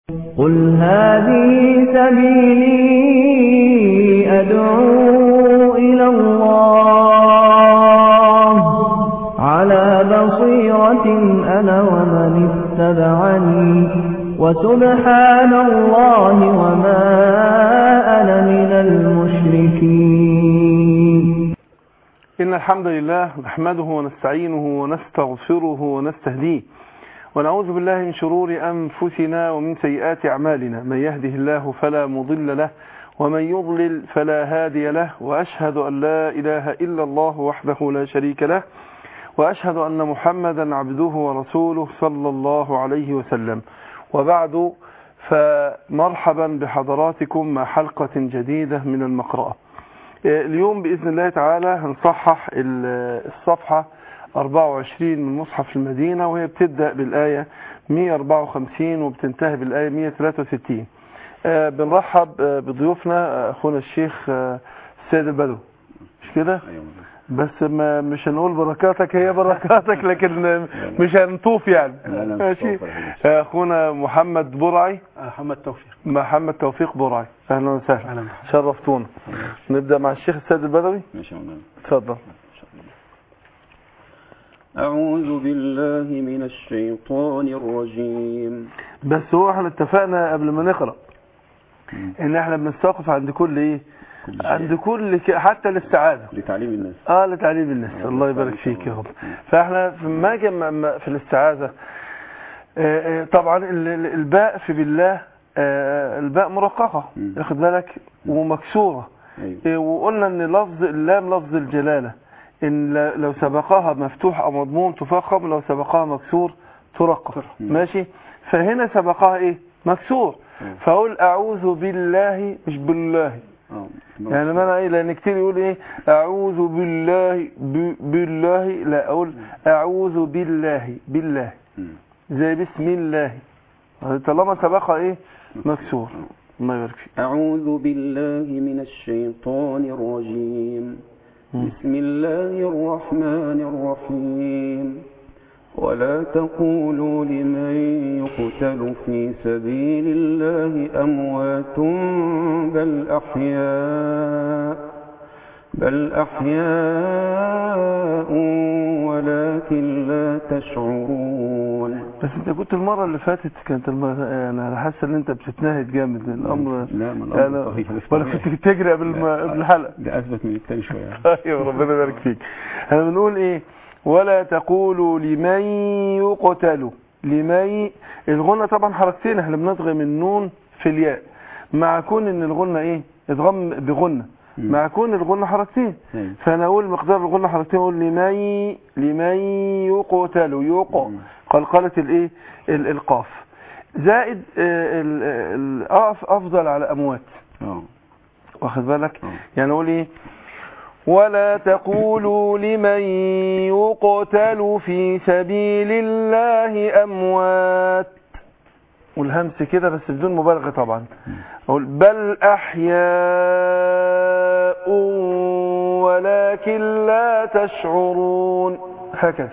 قل هذه سبيلي أدعو إلى الله على بصيرة أنا ومن اتبعني وسبحان الله وما أنا من المشركين إن الحمد لله نحمده ونستعينه ونستغفره ونستهديه ونعوذ بالله من شرور أنفسنا ومن سيئات أعمالنا من يهده الله فلا مضل له ومن يضلل فلا هادي له وأشهد أن لا إله إلا الله وحده لا شريك له وأشهد أن محمدا عبده ورسوله صلى الله عليه وسلم وبعد فمرحبا بحضراتكم مع حلقة جديدة من المقرأة اليوم بإذن الله تعالى هنصحح الصفحة 24 من مصحف المدينة وهي بتبدأ بالآية 154 وبتنتهي بالآية 163 بنرحب بضيوفنا أخونا الشيخ السيد البدو مش كده؟ بس ما مش هنقول بركاتك هي بركاتك لكن مش هنطوف يعني ماشي اخونا محمد برعي محمد توفيق محمد توفيق برعي اهلا وسهلا أهلا. شرفتونا نبدا مع الشيخ السيد البدوي ماشي يا مولانا اتفضل أعوذ بالله من الشيطان الرجيم بس هو احنا اتفقنا قبل ما نقرا ان احنا بنستوقف عند كل ايه كل شيء. عند كل ك... حتى الاستعاذه لتعليم الناس اه لتعليم الناس الله يبارك فيك يا رب فاحنا في ما جمع في الاستعاذة آه، آه، طبعا ال- ال- الباء في بالله آه، الباء مرققة مم. واخد بالك ومكسورة أيوة. آه، وقلنا ان لفظ اللام لفظ الجلالة ان ل- لو سبقها مفتوح او مضموم تفخم لو سبقها مكسور ترقق مم. ماشي فهنا سبقها ايه مكسور مم. فاقول اعوذ بالله مش بالله آه. يعني ما انا ايه لان كتير يقول ايه اعوذ بالله ب... بالله لا اقول اعوذ بالله بالله مم. زي بسم الله طالما سبقها ايه مكسور الله يبارك فيك أعوذ بالله من الشيطان الرجيم مم. بسم الله الرحمن الرحيم ولا تقولوا لمن يقتل في سبيل الله أموات بل أحياء بل أحياء ولكن لا تشعرون بس انت كنت المره اللي فاتت كانت المره يعني انا حاسس ان انت بتتنهد جامد الامر لا ما يعني الأمر طبيعي. ولا كنت بتجري قبل ما قبل الحلقه ده أثبت من التاني شوية ايوه ربنا يبارك فيك احنا بنقول ايه ولا تقولوا لمن يقتل لمن الغنى طبعا حركتين احنا بنضغم النون في الياء مع كون ان الغنى ايه ادغام بغنى مم. مع كون الغنى حركتين أيوة. فانا اقول مقدار الغنى حركتين اقول لمن لمن يقتل يق مم. قلقله الايه ال- القاف زائد آه، ال- ال- اقف افضل على اموات اه واخد بالك آه. يعني اقول ايه ولا تقولوا لمن يقتل في سبيل الله اموات والهمس كده بس بدون مبالغه طبعا اقول بل احياء ولكن لا تشعرون هكذا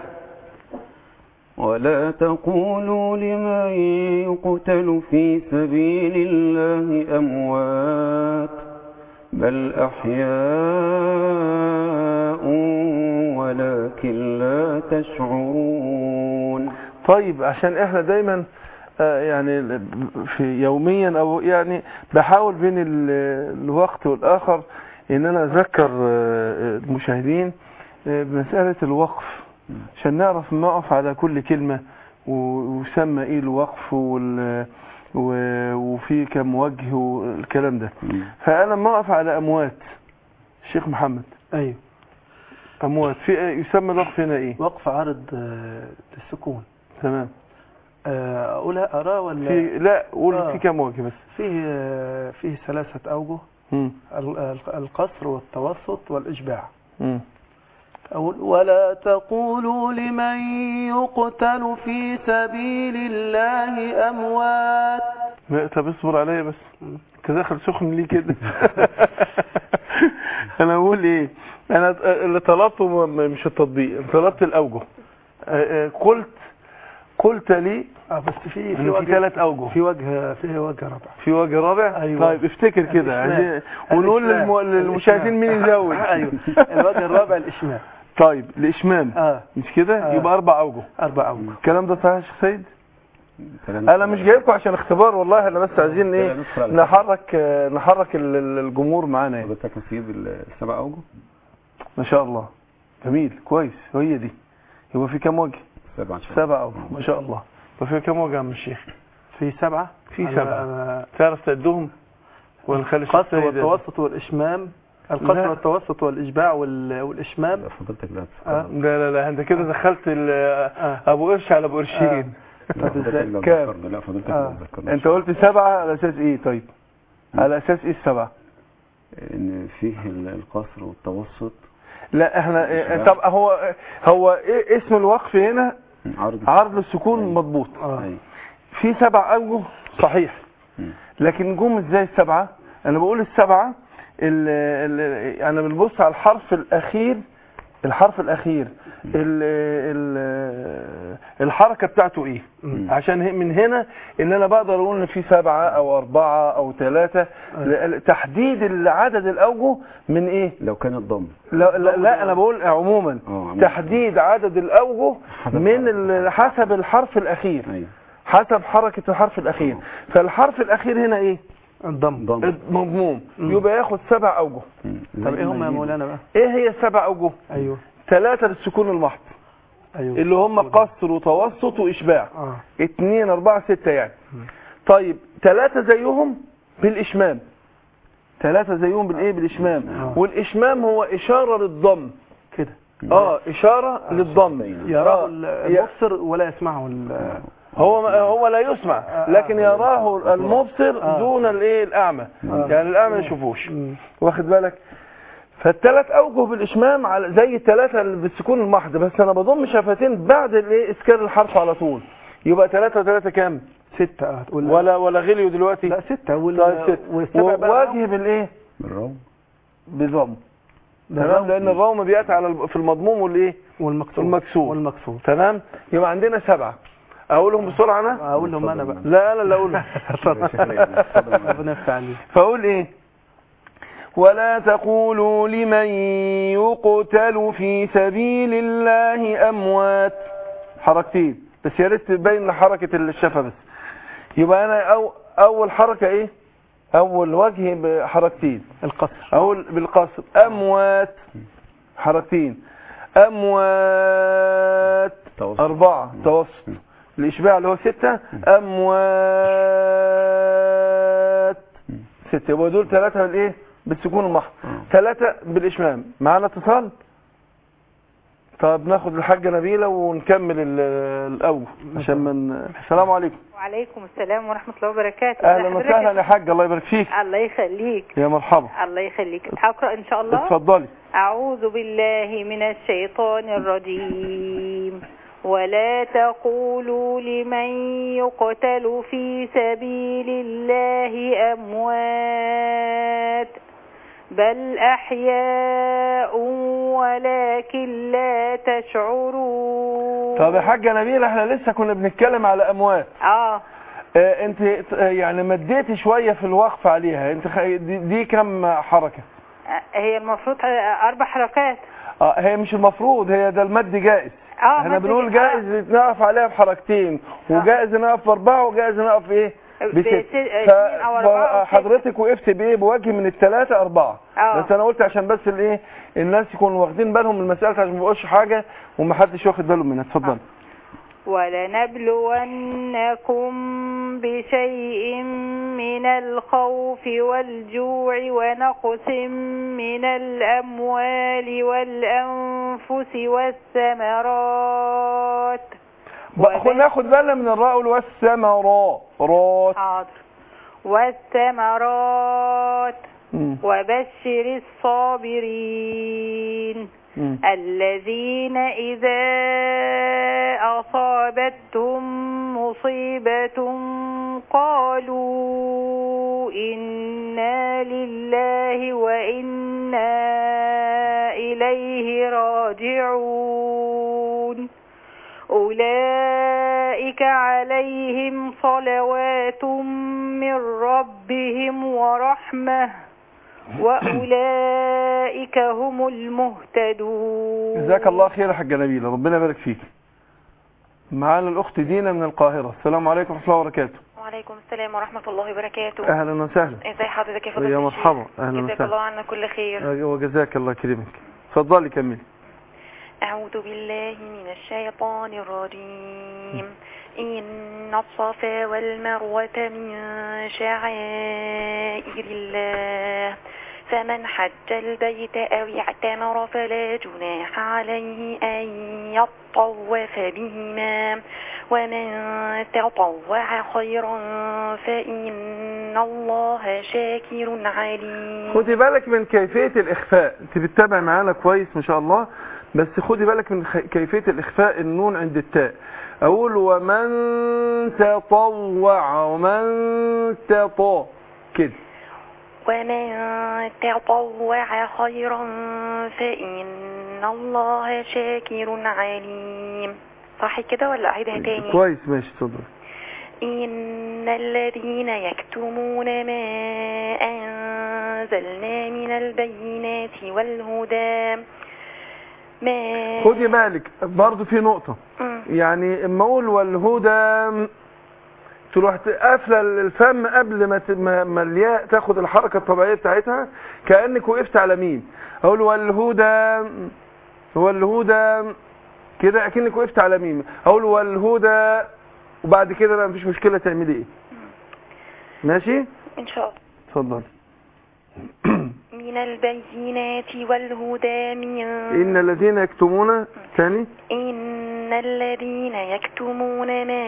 ولا تقولوا لمن يقتل في سبيل الله أموات بل أحياء ولكن لا تشعرون طيب عشان احنا دايما آه، يعني في يوميا او يعني بحاول بين ال- الوقت والاخر ان انا اذكر آه، المشاهدين آه، بمسألة الوقف عشان نعرف نقف على كل كلمة و- ويسمى ايه الوقف وال و- وفي كم وجه والكلام ده فانا لما اقف على اموات الشيخ محمد ايوه اموات في إيه؟ يسمى الوقف هنا ايه وقف عرض آه، للسكون تمام آه، اقولها اراه ولا في لا قول آه. في كم وجه بس فيه آه، فيه ثلاثة اوجه مم. ال- ال- القصر والتوسط والاجباع مم. أقول ولا تقولوا لمن يقتل في سبيل الله أموات لا، طب اصبر عليا بس انت داخل سخن ليه كده انا بقول ايه انا اللي طلبته م- مش التطبيق أنا طلبت الاوجه آه، آه، قلت قلت لي اه بس في في إن في وجه ثلاث أوجه في وجه في وجه رابع في وجه رابع أيوة. طيب افتكر كده الإشمام. عايزين- ونقول الإشمام. للم... للمشاهدين مين يزود ايوه الوجه الرابع الاشمام طيب الإشمام اه مش كده آه. يبقى أربع أوجه اربع اوجه الكلام ده صحيح يا شيخ سيد كلام انا مش جايبكم عشان اختبار والله احنا بس عايزين ايه كده ندخل على نحرك آه، نحرك ال- ال- الجمهور معانا يعني. حضرتك نسيب السبع اوجه ما شاء الله جميل كويس هي دي يبقى في كام وجه سبعة ان شاء الله سبع اوجه ما شاء الله يبقى في كام وجه يا عم الشيخ في سبعه في أنا- سبعة. أنا- تعرف تعدهم ونخلي الشيخ القصر سيد والتوسط والاشمام القصر لا. والتوسط والاشباع وال- والاشمام لا، فضلتك لا آه. لا لا لا انت كده دخلت ال- آه. ابو قرش على ابو قرشين لا، فضلتك لو كام؟ ذكرنا لا فضلتك آه. لو ذكرنا انت قلت سبعة على اساس ايه طيب على اساس ايه السبعة ان فيه ال- القصر والتوسط لا احنا إيه، لا. طب هو هو ايه اسم الوقف هنا عرض عرض السكون مضبوط اه أيوة. في سبع اوجه صحيح مم. لكن جم ازاي السبعة انا بقول السبعة ال ال انا بنبص على الحرف الاخير الحرف الاخير ال ال الحركة بتاعته ايه مم. عشان هي- من هنا ان انا بقدر اقول ان في سبعة او اربعة او ثلاثة ل- تحديد العدد الاوجه من ايه لو كان الضم لا, لا, لا انا بقول عموما اه عموما. تحديد عدد الاوجه حسب من الحرف. ال- حسب الحرف الاخير ايوه حسب حركة الحرف الأخير فالحرف الأخير هنا إيه؟ الضم ضم مضموم مم. يبقى ياخد سبع أوجه مم. طب زي ايه هم ما يا يجي. مولانا بقى إيه هي السبع أوجه؟ ايوه ثلاثة للسكون المحض ايوه اللي هم قصر وتوسط وإشباع اه اتنين أربعة ستة يعني طيب ثلاثة زيهم بالإشمام ثلاثة زيهم بالإيه؟ بالإشمام آه. والإشمام هو إشارة للضم كده اه إشارة للضم يراه آه. المبصر ولا يسمعه ال- هو هو لا يسمع لكن يراه المبصر آه. دون الايه الاعمى آه. يعني الاعمى ما يشوفوش مم. واخد بالك فالثلاث اوجه بالاشمام على زي الثلاثه اللي بالسكون المحض بس انا بضم شفتين بعد الايه اسكان الحرف على طول يبقى ثلاثة وثلاثة كام ستة اه تقول ولا ولا غليوا دلوقتي لا ستة وال... طيب ست والسبع بقى وواجه بالايه بالروم بضم تمام بالروم. لان الروم بياتي على الب- في المضموم والايه والمكسور والمكسور. والمكسور تمام يبقى عندنا سبعة اقولهم بسرعة انا اقول لهم انا بقى لا لا لا اقولهم ربنا يفتح عليك فاقول ايه ولا تقولوا لمن يقتل في سبيل الله اموات حركتين بس يا ريت تبين حركه الشفه بس يبقى انا أو اول حركه ايه اول وجه بحركتين القصر اول بالقصر اموات حركتين اموات توسط. اربعه توسط الاشباع اللي هو ستة اموات ستة يبقى دول ثلاثة بالايه بالسكون المحض ثلاثة بالاشمام معانا اتصال طب ناخد الحاجة نبيلة ونكمل ال- الاوجه عشان من السلام عليكم وعليكم السلام ورحمة الله وبركاته اهلا حضرتك وسهلا يا حاج الله يبارك فيك الله يخليك يا مرحبا الله يخليك هقرأ إن شاء الله اتفضلي أعوذ بالله من الشيطان الرجيم ولا تقولوا لمن يقتل في سبيل الله أموات بل أحياء ولكن لا تشعرون طب يا حاجة نبيلة احنا لسه كنا بنتكلم على اموات آه اه انت اه يعني مديتي شوية في الوقف عليها انت خ- دي, دي كم حركة هي المفروض أربع حركات اه هي مش المفروض هي ده المد جائز اه احنا مد- بنقول آه. جائز نقف عليها بحركتين وجائز نقف باربعة وجائز نقف ايه بست بست- اتنين أو أربعة أو ستة. فحضرتك وقفت بايه بوجه من الثلاثة اربعة اه. بس انا قلت عشان بس الايه الناس يكونوا واخدين بالهم من المسألة عشان ما يبقوش حاجة ومحدش واخد باله منها اتفضل ولنبلونكم بشيء من الخوف والجوع ونقص من الأموال والأنفس والثمرات بقى خد- ناخد بالنا من الراء والثمرات رات حاضر والثمرات مم. وبشر الصابرين مم. الذين إذا أصابتهم مصيبة قالوا إنا لله وإنا إليه راجعون أولئك أولئك عليهم صلوات من ربهم ورحمة وأولئك هم المهتدون جزاك الله خير يا حاجة نبيلة ربنا يبارك فيك معانا الأخت دينا من القاهرة السلام عليكم ورحمة الله وبركاته وعليكم السلام ورحمة الله وبركاته أهلا وسهلا ازي حضرتك يا فضيلة يا الشيخ؟ مرحبا أهلا جزاك وسهلا الله عنا كل خير وجزاك الله يكرمك اتفضلي كملي أعوذ بالله من الشيطان الرجيم إن الصفا والمروة من شعائر الله فمن حج البيت أو اعتمر فلا جناح عليه أن يطوف بهما ومن تطوع خيرا فإن الله شاكر عليم خدي بالك من كيفية الإخفاء أنت بتتابع معانا كويس ما شاء الله بس خدي بالك من خ- كيفية الإخفاء النون عند التاء أقول ومن تطوع ومن تطوع كده ومن تطوع خيرا فإن الله شاكر عليم صح كده ولا أعيدها تاني كويس ماشي اتفضل إن الذين يكتمون ما أنزلنا من البينات والهدى ما خدي بالك برضو في نقطة مم. يعني اما اقول والهدى تروح قافله الفم قبل ما ت- ما ما الياء تاخد الحركه الطبيعيه بتاعتها كانك وقفت على مين اقول والهدى والهدى كده اكنك وقفت على ميم اقول والهدى وبعد كده بقى مفيش مشكله تعملي ايه ماشي إن شاء الله اتفضل من البينات والهدى من ان الذين يكتمون ثاني إن الذين يكتمون ما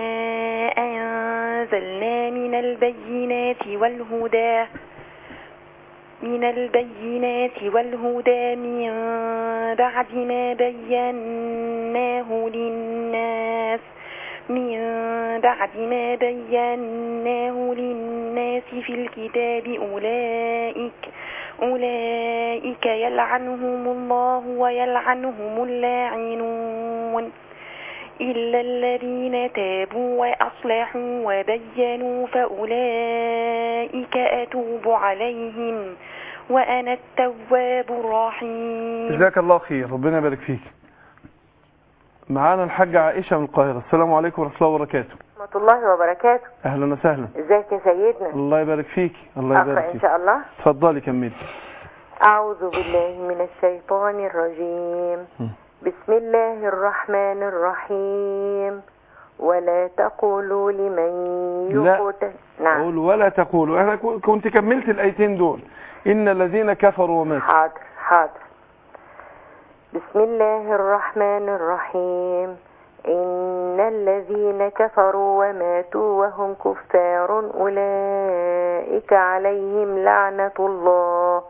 أنزلنا من البينات والهدى من البينات والهدى من بعد ما بيناه للناس من بعد ما بيناه للناس في الكتاب أولئك أولئك يلعنهم الله ويلعنهم اللاعنون إلا الذين تابوا وأصلحوا وبينوا فأولئك أتوب عليهم وأنا التواب الرحيم جزاك الله خير ربنا يبارك فيك معانا الحاجة عائشة من القاهرة السلام عليكم ورحمة الله وبركاته ورحمة الله وبركاته أهلا وسهلا ازيك يا سيدنا الله يبارك فيك الله أقرأ يبارك إن فيك شاء الله اتفضلي كملي أعوذ بالله من الشيطان الرجيم م. بسم الله الرحمن الرحيم ولا تقولوا لمن لا. يقتل نعم أقول ولا تقولوا أنا كو- كنت كملت الآيتين دول إن الذين كفروا وماتوا حاضر حاضر بسم الله الرحمن الرحيم إن الذين كفروا وماتوا وهم كفار أولئك عليهم لعنة الله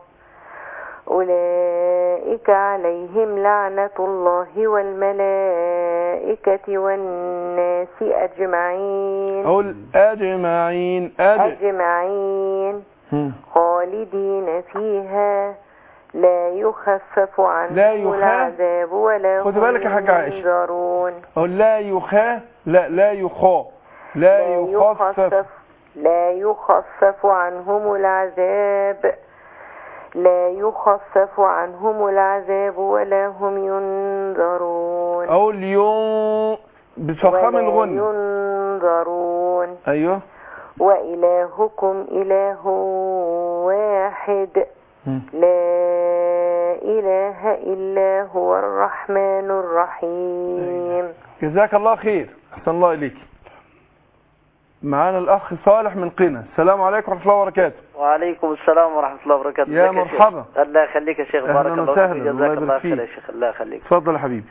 أولئك عليهم لعنة الله والملائكة والناس أجمعين أقول أجمعين أج أجمعين هم. خالدين فيها لا يخفف عنهم لا يخا- العذاب ولا خد هم بالك يا حاجة عائشة. ينذرون أقول لا يخا لا لا يخا لا لا يخفف يخفف لا يخفف عنهم العذاب لا يخفف عنهم العذاب ولا هم ينذرون أقول يوم بفخام ولا الغن ينذرون أيوه وإلهكم إله واحد هم. لا إله إلا هو الرحمن الرحيم جزاك الله خير أحسن الله إليك معانا الأخ صالح من قنا السلام عليكم ورحمة الله وبركاته وعليكم السلام ورحمة الله وبركاته يا ازيك شيخ؟ مرحبا. الله يخليك يا شيخ أهلا بارك الله وسهلا. فيك الله جزاك يبارك الله خير فيك. يا شيخ الله يخليك اتفضل يا حبيبي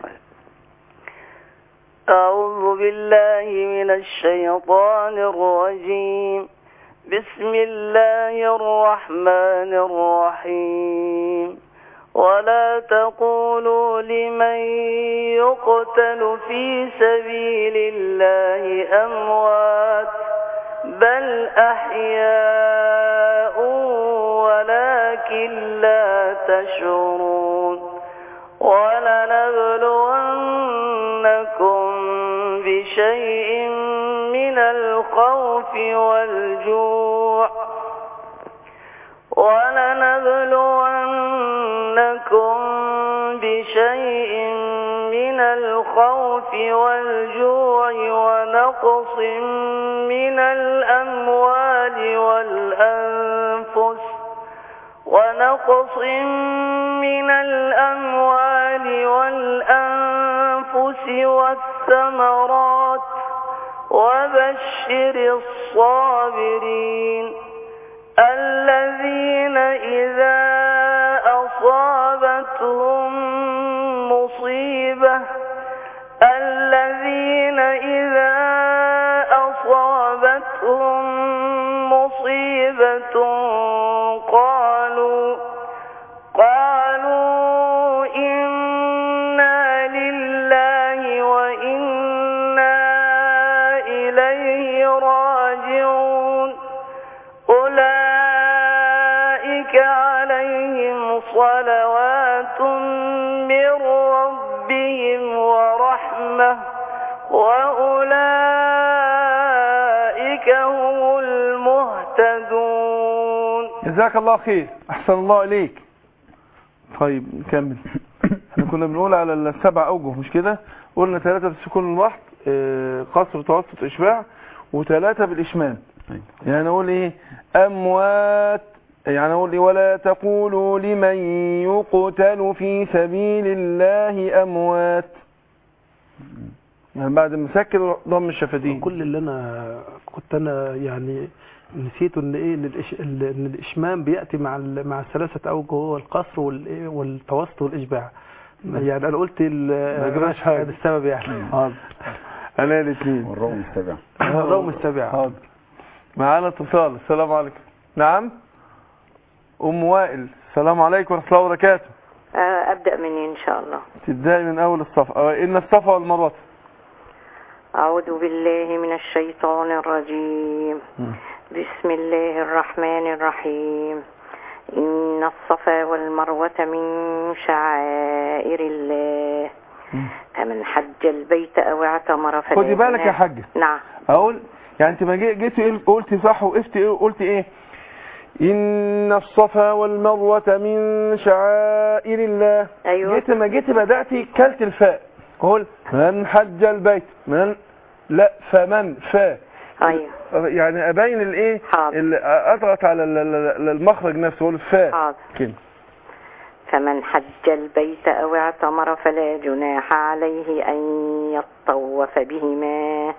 أعوذ بالله من الشيطان الرجيم بسم الله الرحمن الرحيم ولا تقولوا لمن يقتل في سبيل الله أموات بل أحياء ولكن لا تشعرون ولنبلونكم بشيء والجوع ولنبلونكم بشيء من الخوف والجوع ونقص من الأموال والأنفس ونقص من الأموال والأنفس والثمرات وبشر الصابرين الذين إذا أصابتهم مصيبة الذين إذا أصابتهم مصيبة قالوا قالوا إنا لله وإنا إليه راجعون أولئك عليهم صلوات من ربهم ورحمة وأولئك هم المهتدون جزاك الله خير احسن الله اليك طيب نكمل احنا كنا بنقول على السبع اوجه مش كده قلنا ثلاثة بالسكون الوحد آه، قصر توسط اشباع وثلاثة بالاشمام أيوة. يعني نقول ايه اموات يعني نقول ايه ولا تقولوا لمن يقتل في سبيل الله اموات يعني بعد ما سكر ضم الشفتين كل اللي انا كنت انا يعني نسيته ان ايه ان, الإش... ال- إن الاشمام بياتي مع ال... مع الثلاثه اوجه هو القصر والايه والتوسط والاشباع يعني انا قلت ال- ما جراش حاجة. هذا السبب يعني حاضر انا الاثنين والرغم السبع الروم السابعه حاضر معانا اتصال السلام عليكم نعم ام وائل السلام عليكم ورحمه الله وبركاته آه، أبدأ مني إن شاء الله تبداي من اول الصف أو ان الصفا والمروه أعوذ بالله من الشيطان الرجيم بسم الله الرحمن الرحيم إن الصفا والمروة من شعائر الله فمن حج البيت أو اعتمر فلا خدي بالك يا جناح- حاجه نعم اقول يعني انت ما جي- جيتي قل- قلتي صح وقفتي إيه- قلتي ايه ان الصفا والمروه من شعائر الله أيوة. جيت ما جيتي بداتي كلت الفاء قول من حج البيت من لا فمن فا أيوة يعني ابين الايه حاضر. ال- اضغط على ال- ال- المخرج نفسه اقول فا حاضر كده فمن حج البيت أو اعتمر فلا جناح عليه أن يطوف بهما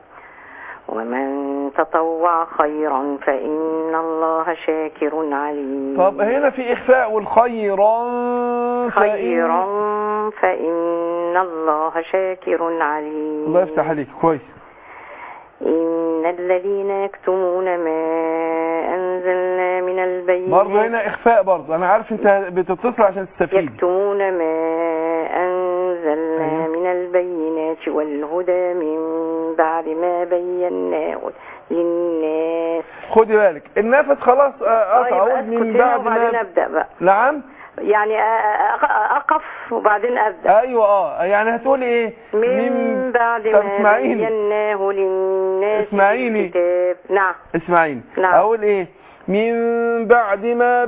ومن تطوع خيرا فإن الله شاكر عليم طب هنا في اخفاء والخيرا فإن- خيرا فإن الله شاكر عليم الله يفتح عليك كويس إن الذين يكتمون ما أنزلنا من البينات برضه هنا اخفاء برضه انا عارف انت بتتصل عشان تستفيد يكتمون ما أنزلنا أيوة. من البينات والهدى من بعد ما بيناه للناس خدي بالك النفس خلاص آه، طيب قطع أسكت من هنا بعد وبعدين ما أبدأ بقى نعم يعني أ- أ- أقف وبعدين أبدأ ايوه اه يعني هتقولي ايه من بعد طب ما اسمعيني. بيناه للناس في اسمعيني. الكتاب نعم اسمعيني نعم. اقول ايه من بعد ما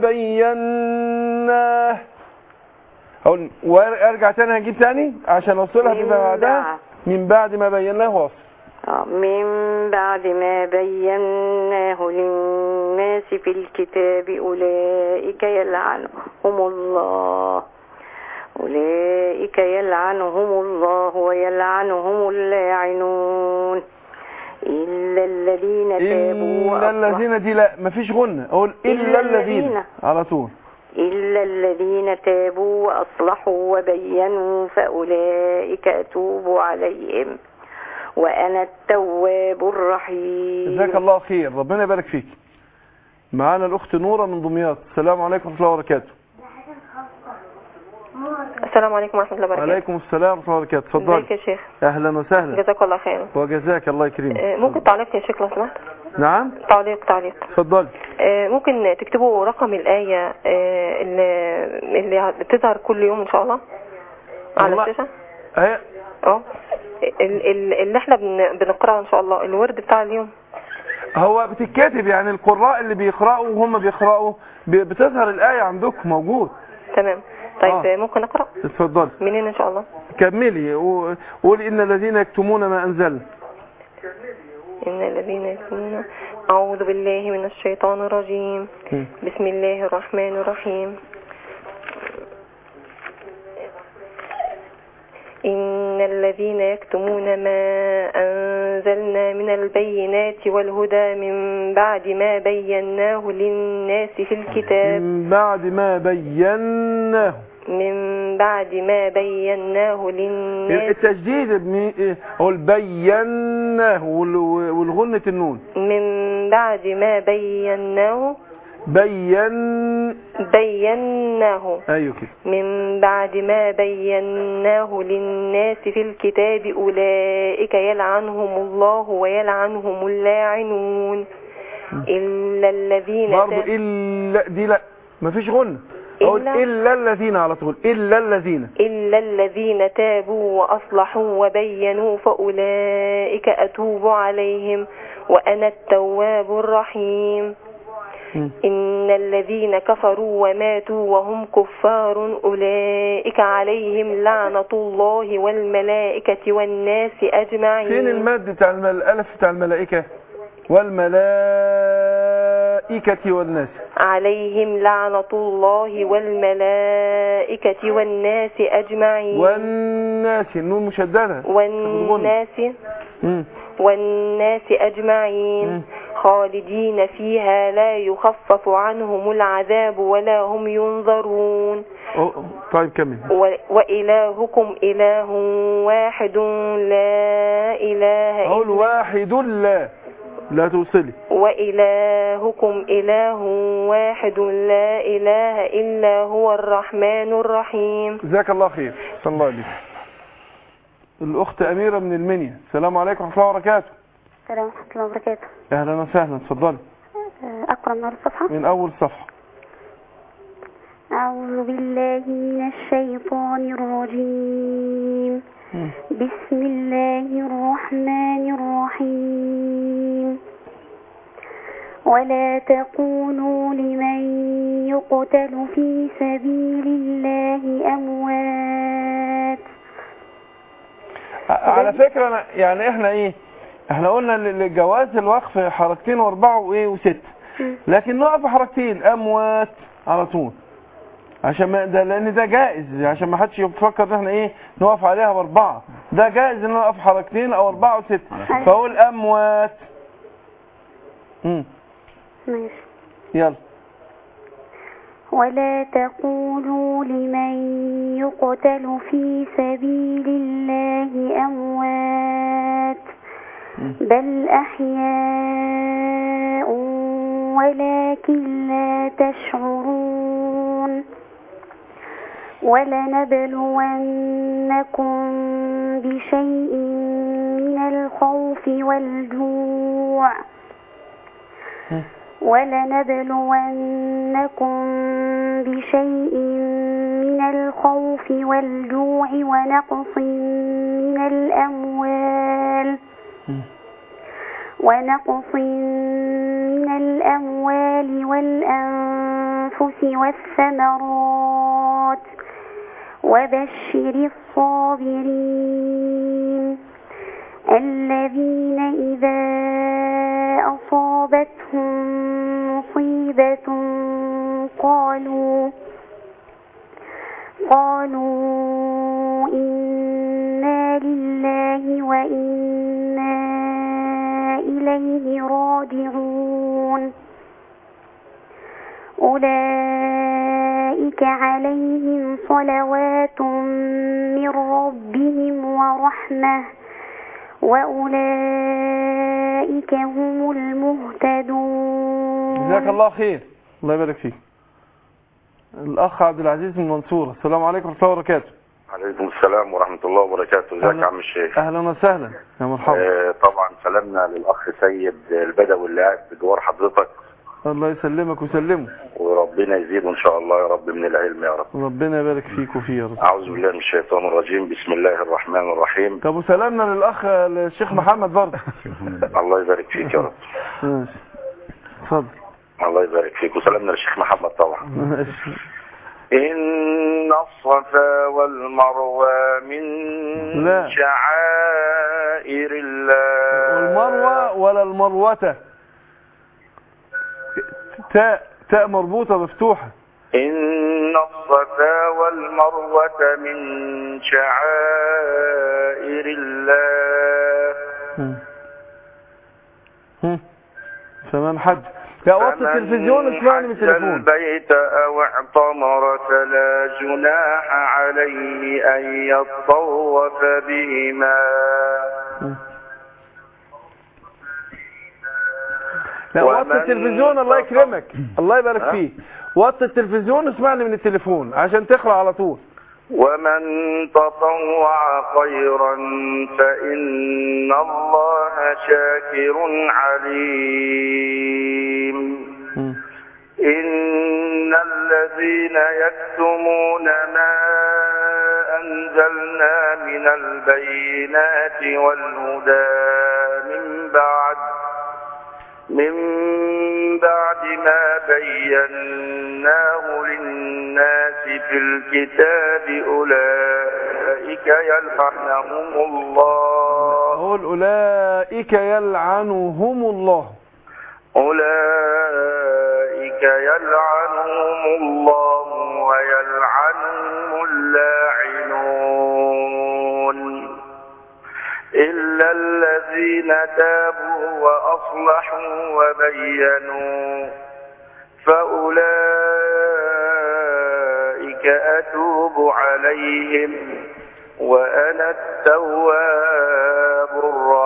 بيناه اقول وارجع تاني هجيب تاني عشان اوصلها من فيما بعدها بعد. من بعد ما بيناه واصل آه، من بعد ما بيناه للناس في الكتاب أولئك يلعنهم الله أولئك يلعنهم الله ويلعنهم اللاعنون إلا الذين تابوا الا وأصلحوا الذين دي لا مفيش غنة اقول الا إلا الذين الذين. على طول إلا الذين تابوا وأصلحوا وبينوا فأولئك أتوب عليهم وأنا التواب الرحيم جزاك الله خير ربنا يبارك فيك معانا الاخت نوره من دمياط السلام عليكم ورحمه الله وبركاته السلام عليكم ورحمة الله وبركاته وعليكم السلام ورحمه الله وبركاته اتفضلي ازيك يا شيخ اهلا وسهلا جزاك الله خيرا وجزاك الله يكرمك آه، ممكن تعليق يا شيخ لو سمحت نعم تعليق تعليق اتفضلي آه، ممكن تكتبوا رقم الآية آه، اللي اللي بتظهر كل يوم إن شاء الله على والله- الشاشة اهي اه ال- ال- اللي احنا بن- بنقرأها إن شاء الله الورد بتاع اليوم هو بتتكتب يعني القراء اللي بيقرأوا وهم بيقرأوا ب- بتظهر الآية عندكم موجود تمام طيب آه. ممكن اقرا اتفضل منين ان شاء الله كملي و- قولي إن الذين يكتمون ما أنزلنا ان الذين يكتمون اعوذ بالله من الشيطان الرجيم م. بسم الله الرحمن الرحيم إن الذين يكتمون ما أنزلنا من البينات والهدى من بعد ما بيناه للناس في الكتاب من بعد ما بيناه من بعد ما بيناه للناس التجديد بمي- هو البيناه وال- والغنة النون من بعد ما بيناه بين بيناه ايوه كده من بعد ما بيناه للناس في الكتاب أولئك يلعنهم الله ويلعنهم اللاعنون إلا الذين برضه تاب- الا دي لا مفيش غنة اقول إلا- الا الذين على طول الا الذين إلا الذين تابوا وأصلحوا وبينوا فأولئك أتوب عليهم وأنا التواب الرحيم مم. إن الذين كفروا وماتوا وهم كفار أولئك عليهم لعنة الله والملائكة والناس أجمعين فين المد بتاع الم- الالف بتاع الملائكة والملائكة والناس عليهم لعنة الله والملائكة والناس أجمعين والناس النون مشددة والناس مم. والناس أجمعين مم. خالدين فيها لا يخفف عنهم العذاب ولا هم ينظرون أو- طيب كمل و- وإلهكم إله واحد لا إله اقول إلا واحد لا لا توصلي وإلهكم إله واحد لا إله إلا هو الرحمن الرحيم جزاك الله خير صلى الله عليك الأخت أميرة من المنيا السلام عليكم ورحمة الله وبركاته السلام ورحمة الله وبركاته أهلا وسهلا اتفضلي آه، أقرأ من أول الصفحة من أول صفحة أعوذ بالله من الشيطان الرجيم مم. بسم الله الرحمن الرحيم ولا تقولوا لمن يقتل في سبيل الله أموات ع- على فكرة أنا يعني إحنا إيه إحنا قلنا ال- الجواز الوقف حركتين وأربعة وإيه وست لكن نقف حركتين أموات على طول عشان ما ده لأن ده جائز عشان ما حدش يفكر إن إحنا إيه نقف عليها بأربعة ده جائز إن أنا أقف حركتين أو أربعة وست فأقول أموات مم. ماشي يلا ولا تقولوا لمن يقتل في سبيل الله أموات بل أحياء ولكن لا تشعرون ولنبلونكم بشيء من الخوف والجوع ولنبلونكم بشيء من الخوف والجوع ونقص من الأموال ونقص من الأموال والأنفس والثمرات وبشر الصابرين الذين إذا أصابتهم مصيبة قالوا قالوا إنا لله وإنا إليه راجعون أولئك عليهم صلوات من ربهم ورحمة وأولئك هم المهتدون جزاك الله خير الله يبارك فيك الأخ عبد العزيز من المنصورة السلام عليكم ورحمة الله وبركاته عليكم السلام ورحمة الله وبركاته ازيك يا عم الشيخ أهلا وسهلا يا مرحبا آه طبعا سلامنا للأخ سيد البدوي اللي قاعد بجوار حضرتك الله يسلمك ويسلمه وربنا وربنا يزيده ان شاء الله يا رب من العلم يا رب ربنا يبارك فيك وفيه يا رب اعوذ بالله من الشيطان الرجيم بسم الله الرحمن الرحيم طب وسلامنا للاخ الشيخ محمد برضه الله يبارك فيك يا رب ماشي اتفضل الله يبارك فيك وسلامنا للشيخ محمد طبعا ماشي إن الصفا والمروة من لا. شعائر الله والمروة ولا المروة تاء تاء مربوطة مفتوحة إن الصفا والمروة من شعائر الله هم. هم. فمن حج يا وقت فمن التلفزيون اسمعني من حج التليفون البيت أو اعتمر فلا جناح عليه أن يطوف بهما هم. لا وقت ومن التلفزيون الله يكرمك الله يبارك ها؟ فيك وقت التلفزيون اسمعني من التليفون عشان تقرأ على طول ومن تطوع خيرا فإن الله شاكر عليم هم. إن الذين يكتمون ما أنزلنا من البينات والهدى من بعد من بعد ما بيناه للناس في الكتاب أولئك يلعنهم الله قول أولئك يلعنهم الله أولئك يلعنهم الله ويلعنهم اللاعنون إلا الذين تابوا وأصلحوا وبينوا فأولئك أتوب عليهم وأنا التواب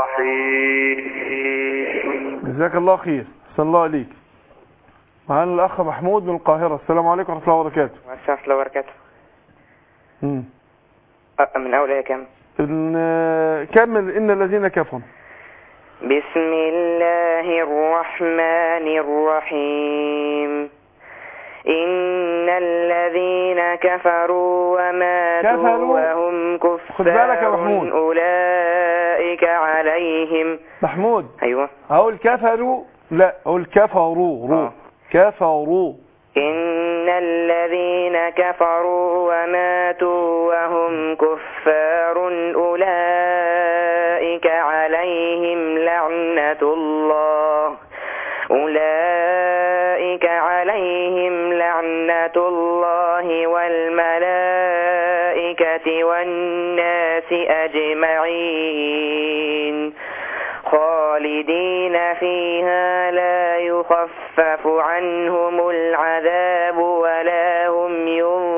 الرحيم جزاك الله خير صلى الله عليك معانا الأخ محمود من القاهرة السلام عليكم ورحمة الله وبركاته ورحمة الله وبركاته مم. أ- من أول آية كم إن- كمل إن الذين كفروا بسم الله الرحمن الرحيم إن الذين كفروا وماتوا كفروا. وهم خد بالك يا محمود. كفار أولئك عليهم محمود أيوة أقول كفروا لا أقول كفروا رو آه. كفروا إن الذين كفروا وماتوا وهم كفار أولئك عليهم لعنة الله أولئك عليهم لعنة الله والملائكة والناس أجمعين خالدين فيها لا يخفف عنهم العذاب ولا هم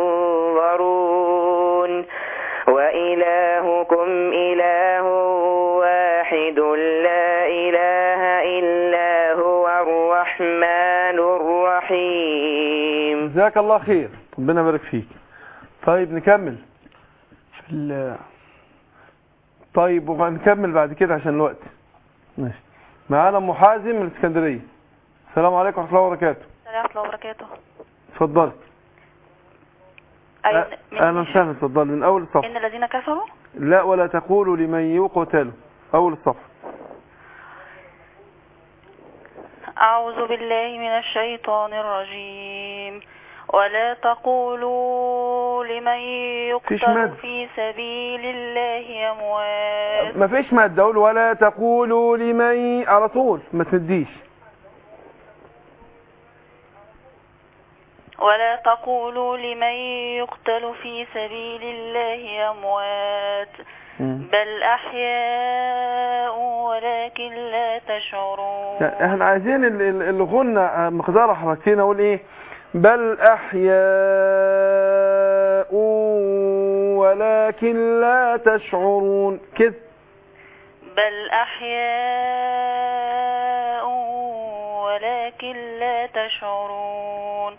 ينظرون وإلهكم إله واحد لا إله إلا هو الرحمن الرحيم جزاك الله خير ربنا يبارك فيك طيب نكمل في ال- طيب وهنكمل بعد كده عشان الوقت ماشي معانا ام حازم من الاسكندريه السلام عليكم ورحمه الله وبركاته السلام ورحمة الله وبركاته اتفضلي أيوة أ- من- اهلا وسهلا اتفضلي من اول الصف إن الذين كفروا لا ولا تقولوا لمن يقتل اول الصف أعوذ بالله من الشيطان الرجيم ولا تقولوا لمن فيش يقتل مد. في سبيل الله أموات ما فيش مادة اقول ولا تقولوا لمن على طول ما تمديش ولا تقولوا لمن يقتل في سبيل الله أموات بل أحياء ولكن لا تشعرون لا، احنا عايزين ال- ال- الغنى مقدار حركتين اقول ايه بل احياء ولكن لا تشعرون كده بل أحياء ولكن لا تشعرون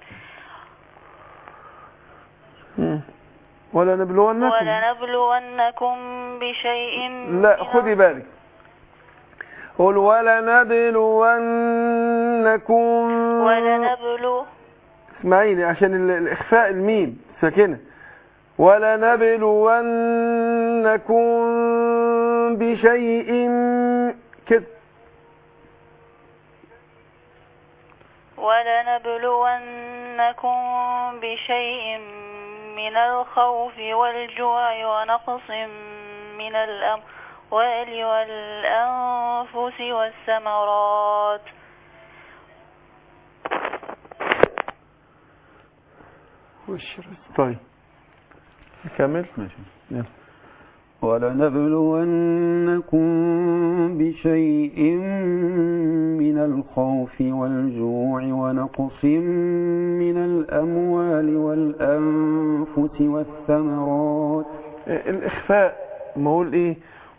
مم. ولا نبلونكم ولنبلونكم بشيء لا من خدي بالك قول ولنبلونكم ولنبلو اسمعيني عشان ال- الإخفاء الميم ساكنة ولنبلونكم بشيء كده ولنبلونكم بشيء من الخوف والجوع ونقص من الأموال والأنفس والثمرات طيب كمل ماشي يلا. ولنبلونكم بشيء من الخوف والجوع ونقص من الأموال والأنفس والثمرات الإخفاء ما أقول إيه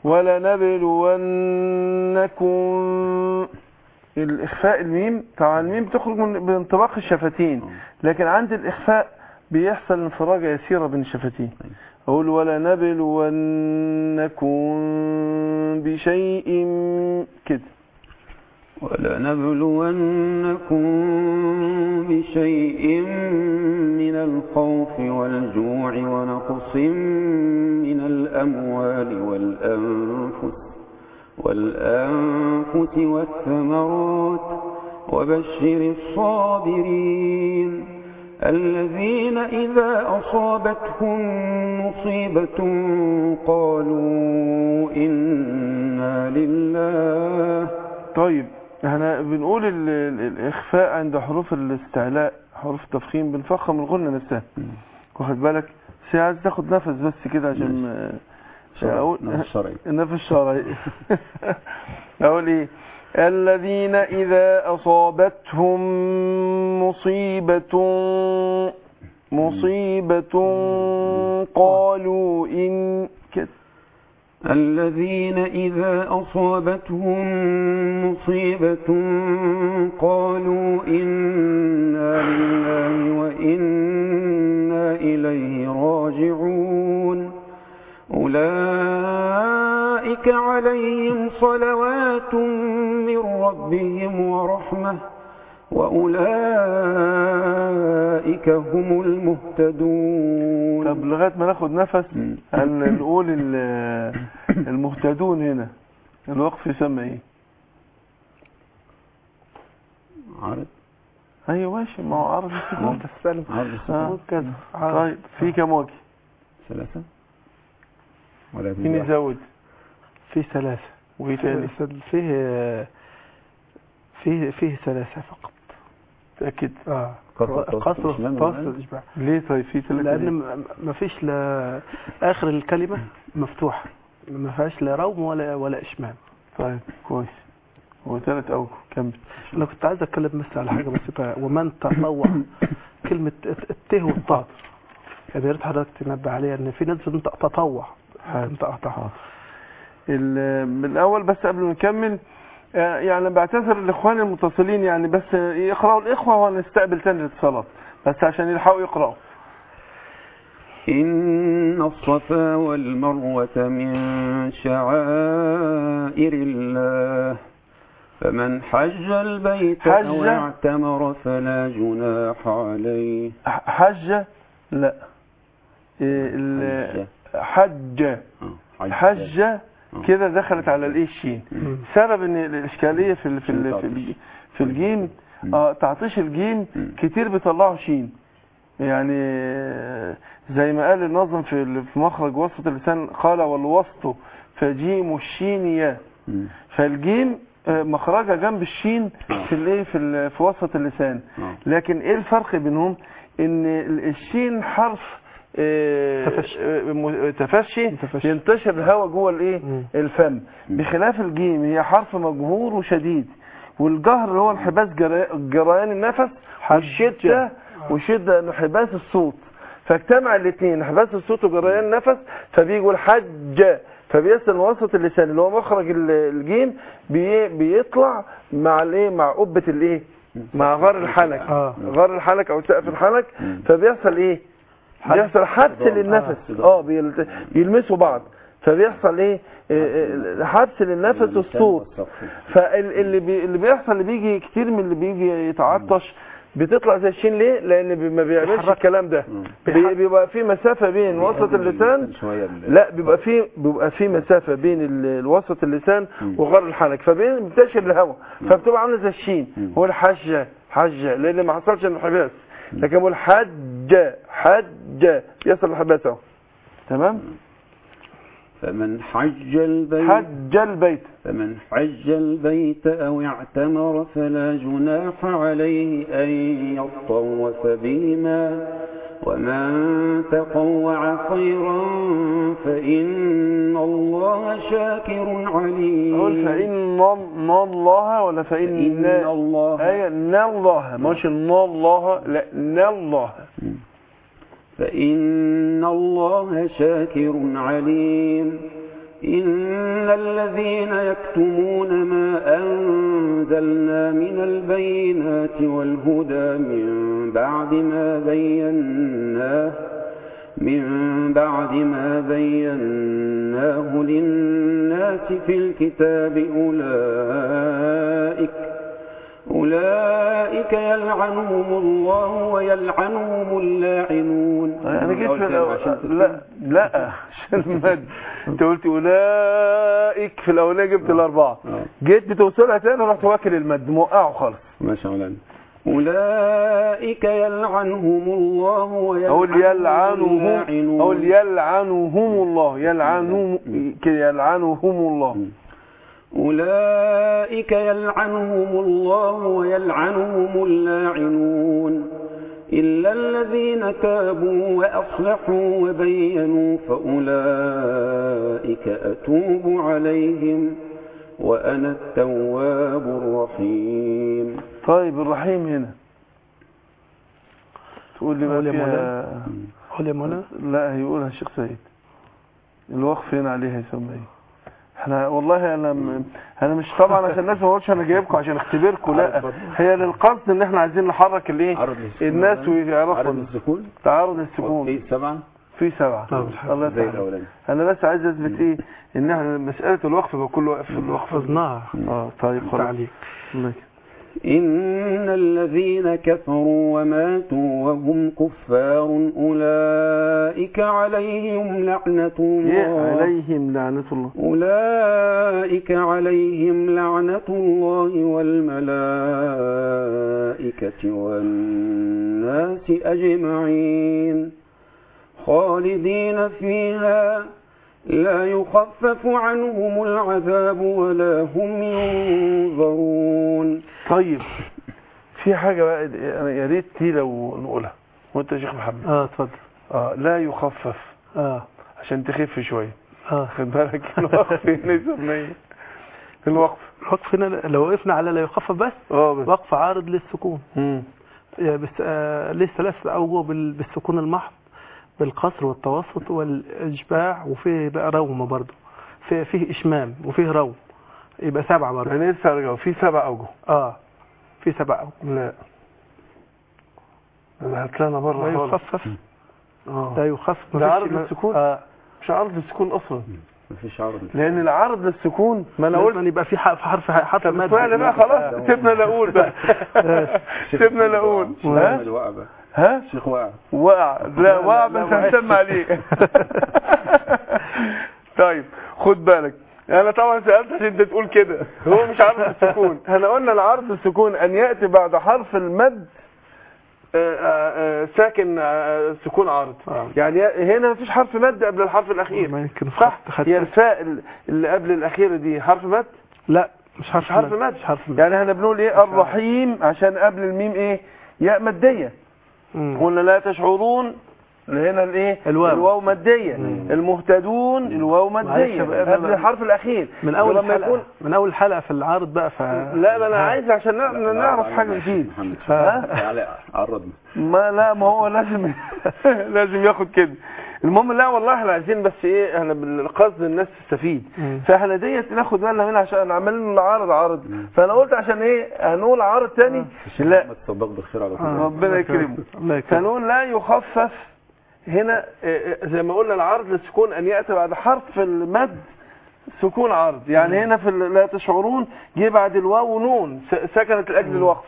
ولنبلونكم الإخفاء الميم طبعا الميم تخرج من بانطباق الشفتين لكن عند الإخفاء بيحصل انفراجة يسيرة بين الشفتين أقول ولنبلونكم بشيء كده ولنبلونكم بشيء من الخوف والجوع ونقص من الأموال والأنفس والأنفس والثمرات وبشر الصابرين الذين إذا أصابتهم مصيبة قالوا إنا لله طيب احنا بنقول ال- ال- الإخفاء عند حروف الاستعلاء حروف التفخيم بنفخم الغنة نفسها واخد بالك بس هي عايز تاخد نفس بس كده عشان ما- شرعي. أقول نفس شرعي. النفس الشرعي أقول إيه الذين إذا أصابتهم مصيبة مصيبة قالوا إن كده الذين إذا أصابتهم مصيبة قالوا إنا لله وإنا إليه راجعون أولئك عليهم صلوات من ربهم ورحمة وأولئك هم المهتدون طب لغاية ما ناخد نفس هن- نقول ال- المهتدون هنا الوقف يسمى ايه عارف ايوه ماشي ما هو عربي عرض السلم عرض آه. كذا طيب في كم وجه ثلاثة ولا مين يزود في ثلاثة وايه تاني فيه فيه فيه ثلاثة فقط تأكد اه قصر- قصر قصر الإشمام قصر والآن؟ الإشباع ليه طيب في ثلاثة لأن ليه؟ م- ما فيش لا آخر الكلمة مفتوحة ما فيهاش لا روم ولا ولا إشمام طيب كويس هو ثلاث اوجه كمل أنا كنت عايز أتكلم بس على حاجة بسيطة ومن تطوع كلمة الت- الت والطاء يعني يا ريت حضرتك تنبه عليها إن في ناس بتنطق تطوع تنطق تطوع ال- من الاول بس قبل ما نكمل آه، يعني بعتذر الاخوان المتصلين يعني بس يقراوا الاخوه ونستقبل تاني الاتصالات بس عشان يلحقوا يقراوا إن الصفا والمروة من شعائر الله فمن حج البيت حج؟ أو اعتمر فلا جناح عليه ح- حجه لا إيه، ال- حج حجه كده دخلت على الايه الشين سبب ان الاشكاليه في ال- في ال- في ال- في الجيم اه تعطيش الجيم كتير بيطلعوا شين يعني آه، زي ما قال الناظم في ال- في مخرج وسط اللسان قال والوسط فجيم الشين يا فالجيم آه، مخرجها جنب الشين في الايه في ال- في وسط اللسان لكن ايه الفرق بينهم ان ال- الشين حرف آه، آه، م- تفشي ينتشر الهواء جوه الايه الفم بخلاف الجيم هي حرف مجهور وشديد والجهر اللي هو انحباس جرا- جريان النفس والشده وشده انحباس الصوت فاجتمع الاثنين انحباس الصوت وجريان النفس فبيجوا الحج فبيصل وسط اللسان اللي هو مخرج ال- الجيم بي بيطلع مع الايه مع قبه الايه مع غار الحنك غار الحنك او سقف الحنك فبيحصل ايه بيحصل حبس للنفس اه بيلت- بيلمسوا بعض فبيحصل ايه آه، آه، حبس للنفس والصوت فاللي بي اللي بيحصل اللي بيجي كتير من اللي بيجي يتعطش بتطلع زي الشين ليه لان بي- ما بيعملش بيحرك. الكلام ده بي- بيحرك. بيبقى في مسافه بين وسط اللسان شويه ال- لا بيبقى في بيبقى في مسافه بين ال- الوسط اللسان وغر الحنك فبينتشر الهواء فبتبقى عامله زي الشين هو الحجه حجه لان ما حصلش انحباس لكن هو الحجه حجه يصل الانحباس اهو تمام فمن حج البيت حج البيت فمن حج البيت أو اعتمر فلا جناح عليه أن يطوف بهما ومن تطوع خيرا فإن الله شاكر عليم اقول فان ن- الله ولا فان فإن الله ايه ان الله مش ان الله لا ان الله فإن الله شاكر عليم إن الذين يكتمون ما أنزلنا من البينات والهدى من بعد ما بيناه من بعد ما بيناه للناس في الكتاب أولئك أولئك يلعنهم الله ويلعنهم اللاعنون انا جيت في عشان الأول تفهم. لا لا عشان المد انت قلت اولئك في الاولانيه جبت الاربعه آه. جيت بتوصلها تاني رحت واكل المد موقعه خالص ما شاء الله أولئك يلعنهم الله اقول ويلعنهم يلعنهم اللاعنون اقول يلعنهم الله يلعنهم كده يلعنهم الله أولئك يلعنهم الله ويلعنهم اللاعنون إلا الذين تابوا وأصلحوا وبينوا فأولئك أتوب عليهم وأنا التواب الرحيم طيب الرحيم هنا تقول لي بقى قول يا فيها مولانا. قول يا مولانا لا هيقولها الشيخ سيد الوقف هنا عليه هيسمى ايه احنا والله انا م... انا مش طبعا عشان الناس ما اقولش انا جايبكم عشان اختبركم لا هي للقصد ان احنا عايزين نحرك الايه عرض السكون. الناس ويعرفوا عرض السكون تعارض السكون في سبعة في سبعة طب الله زي يسعدك الأولاني انا بس عايز اثبت ايه ان احنا مساله الوقف يبقى كله واقف في الوقف حفظناها اه طيب خلاص تعليق الله يكرمك. إن الذين كفروا وماتوا وهم كفار أولئك عليهم لعنة ايه الله عليهم لعنه الله أولئك عليهم لعنة الله والملائكة والناس أجمعين خالدين فيها لا يخفف عنهم العذاب ولا هم ينظرون طيب في حاجه بقى انا يا ريت دي لو نقولها وانت يا شيخ محمد اه اتفضل اه لا يخفف اه عشان تخف شويه اه خد بالك الوقف هنا يسمى ايه الوقف الوقف هنا لو وقفنا على لا يخفف بس اه بس وقف عارض للسكون مم. يعني بس آه ليه ثلاثة أوجه بال- بالسكون المحض بالقصر والتوسط والإشباع وفيه بقى روم برضه في فيه إشمام وفيه روم يبقى سبعة برضه يعني لسه ارجع في سبع اوجه اه في سبعة أوجه لا انا هات لنا بره لا خالص يخفف اه لا يخفف ده مفيش عرض ما- للسكون؟ اه مش عرض السكون اصلا مفيش عرض لان العرض للسكون ما انا قلت لازم يبقى في حرف حرف حرف طب مد اسمعني بقى خلاص سيبنا نقول بقى سيبنا نقول ها محمد وقع بقى ها شيخ وقع وقع لا وقع بس هنسمع عليه طيب خد بالك انا طبعا سالت عشان انت تقول كده هو مش عرض السكون احنا قلنا العرض السكون ان ياتي بعد حرف المد آه، آه، آه، ساكن آه، سكون عارض آه. يعني هنا مفيش حرف مد قبل الحرف الاخير ما يمكن صح خدت- خدت- هي الفاء ال- اللي قبل الاخيره دي حرف مد لا مش حرف مش حرف مد مش حرف مد يعني احنا بنقول ايه الرحيم عشان قبل الميم ايه ياء ماديه مم. قلنا لا تشعرون اللي هنا الايه الواو. الواو ماديه المهتدون الواو معلش ماديه بقى، أنا- قبل الحرف الاخير من اول ولما حلقة يكون من اول حلقة في العارض بقى ف لا ما انا عايز عشان نع- نعرف حاجه جديد محمد ها؟ تعالى عرض ما لا ما هو لازم لازم ياخد كده المهم لا والله احنا عايزين بس ايه احنا بالقصد الناس تستفيد مم. فاحنا ديت ناخد بالنا منها عشان عمالين عارض عارض فانا قلت عشان ايه هنقول عارض تاني لا محمد صباغ بالخير على طول آه. ربنا يكرمه الله يكرمك فنقول لا يخفف هنا آه، آه، زي ما قلنا العرض للسكون ان ياتي بعد حرف المد سكون عرض يعني هنا في ال- لا تشعرون جه بعد الواو نون س- سكنت لاجل الوقف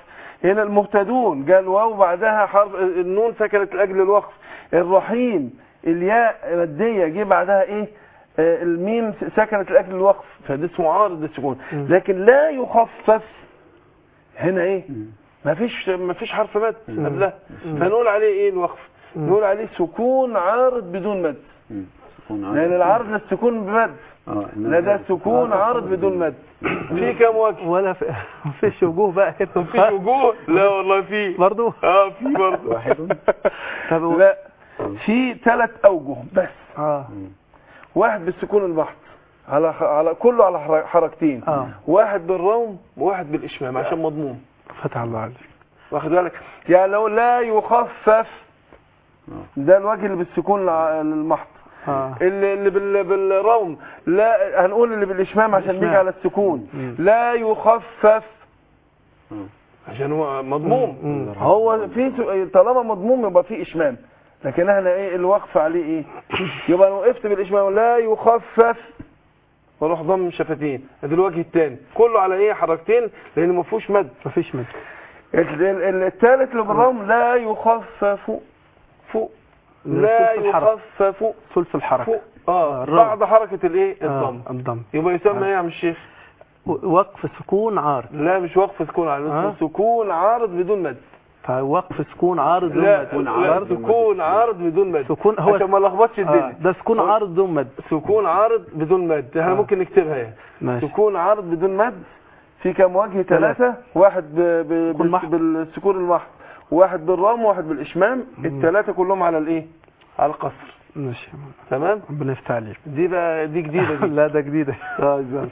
هنا المهتدون قال واو بعدها حرف النون سكنت لاجل الوقف الرحيم الياء ماديه جه بعدها ايه آه، الميم سكنت لاجل الوقف فده اسمه عارض للسكون لكن لا يخفف هنا ايه ما فيش ما فيش حرف مد قبلها فنقول عليه ايه الوقف نقول عليه سكون عارض بدون مد لان العارض للسكون بمد اه لا ده سكون عارض بدون مد في كام وجه ولا في فيش وجوه بقى كده مفيش وجوه لا والله في برضه اه في برضه واحد طب و- لا في ثلاث اوجه بس اه واحد بالسكون البحث على على كله على حر- حركتين اه واحد بالروم وواحد بالاشمام عشان مضموم فتح الله عليك واخد بالك يعني لو لا يخفف ده الوجه اللي بالسكون الع- المحض اه اللي اللي بال- بالروم لا هنقول اللي بالاشمام عشان بالإشمام. نيجي على السكون مم. لا يخفف عشان هو مضموم مم. هو في س- طالما مضموم يبقى في اشمام لكن احنا ايه الوقف عليه ايه يبقى انا وقفت بالاشمام لا يخفف واروح ضم شفتين ادي الوجه الثاني كله على ايه حركتين لان ما فيهوش مد مفيش مد ال- ال- الثالث اللي بالروم لا يخفف فوق لا ثلث الحركة. يخفف ثلث الحركة فوق اه الروم. بعد حركه الايه آه، الضم الضم يبقى يسمى ايه يا عم الشيخ و- وقف سكون عارض لا مش وقف سكون عارض آه. اسمه سكون عارض بدون مد فوقف سكون عارض بدون لا مد لا سكون عارض بدون مد سكون هو عشان ما لخبطش آه، الدنيا ده سكون هو- عارض بدون مد سكون عارض بدون مد احنا آه. ممكن نكتبها يعني ماشي سكون عارض بدون مد في كام وجه ثلاثة واحد ب... ب... سكون بال- محض. بالسكون المحض واحد بالرام وواحد بالإشمام الثلاثة كلهم على الايه على القصر ماشي تمام ربنا يفتح عليك دي بقى دي جديدة دي لا ده جديدة طيب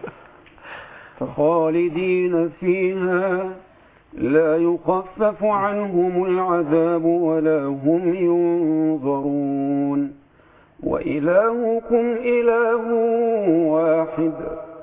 خالدين فيها لا يخفف عنهم العذاب ولا هم ينظرون وإلهكم إله واحد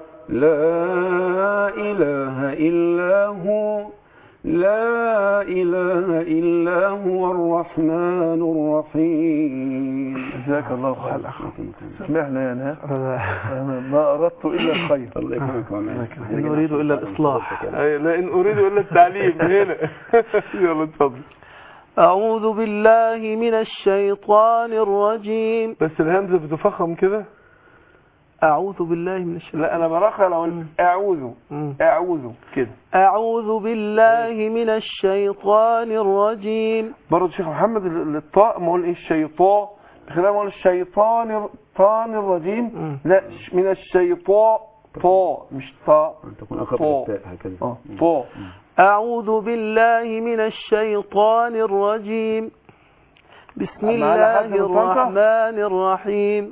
لا إله إلا هو لا إله إلا هو الرحمن الرحيم جزاك الله خير سمعنا يا نهار أنا ما أردت إلا الخير الله يكرمك ويعملك. إن أريد إلا الإصلاح أي لا إن أريد إلا التعليم هنا يلا اتفضل أعوذ بالله من الشيطان الرجيم بس الهمزة بتفخم كده أعوذ بالله من الشيطان لا أنا برخى لو أعوذ مم. أعوذ كده أعوذ بالله من الشيطان الرجيم برضه شيخ محمد ال- ال- الطاء ما اقول ايه الشيطان بخلاف ما اقول الشيطان الر- طان الرجيم مم. لا ش- من الشيطان طاء مش طاء أن تكون أخف طاء. التاء هكذا اه طاء أعوذ بالله من الشيطان الرجيم بسم معنا حد الله من طنطا؟ الرحمن الرحيم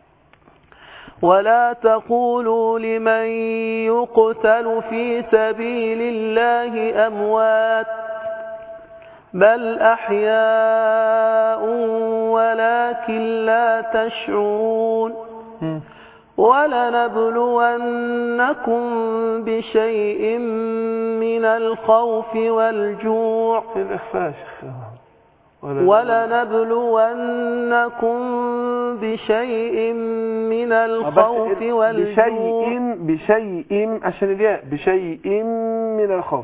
ولا تقولوا لمن يقتل في سبيل الله أموات بل أحياء ولكن لا تشعرون مم. ولنبلونكم بشيء من الخوف والجوع في الإخفاء يا شيخ ولا- ولنبلونكم بشيء من آه، بس الخوف ال- والجوع بشيء بشيء عشان الياء بشيء من الخوف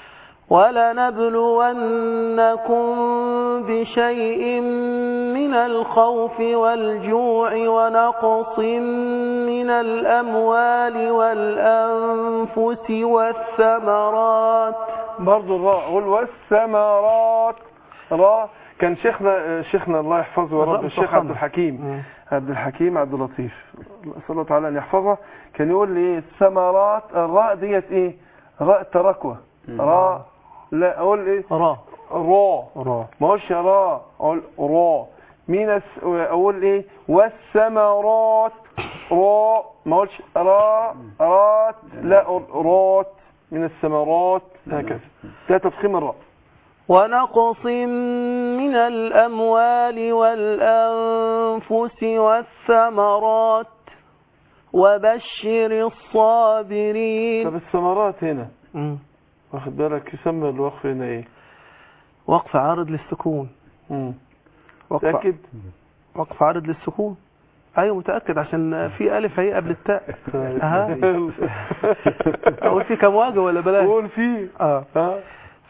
ولنبلونكم بشيء من الخوف والجوع ونقص من الأموال والأنفس والثمرات برضه الراء قول والثمرات راء كان شيخنا شيخنا الله يحفظه يا رب الراء الشيخ مفخمة. عبد الحكيم عبد الحكيم عبد اللطيف اسال الله تعالى ان يحفظه كان يقول لي ايه الثمرات الراء ديت ايه راء التركوه راء لا اقول ايه را راء را ما اقولش راء اقول راء مين الس- اقول ايه والثمرات راء ما اقولش راء رات لا أقول رات من الثمرات هكذا ده تفخيم الراء ونقص من الأموال والأنفس والثمرات وبشر الصابرين طب الثمرات هنا مم. واخد بالك يسمى الوقف هنا ايه وقف عارض للسكون مم. وقف متأكد وقف عارض للسكون ايوه متاكد عشان في الف هي قبل التاء اها اقول في كم واجه ولا بلاش قول فيه اه اه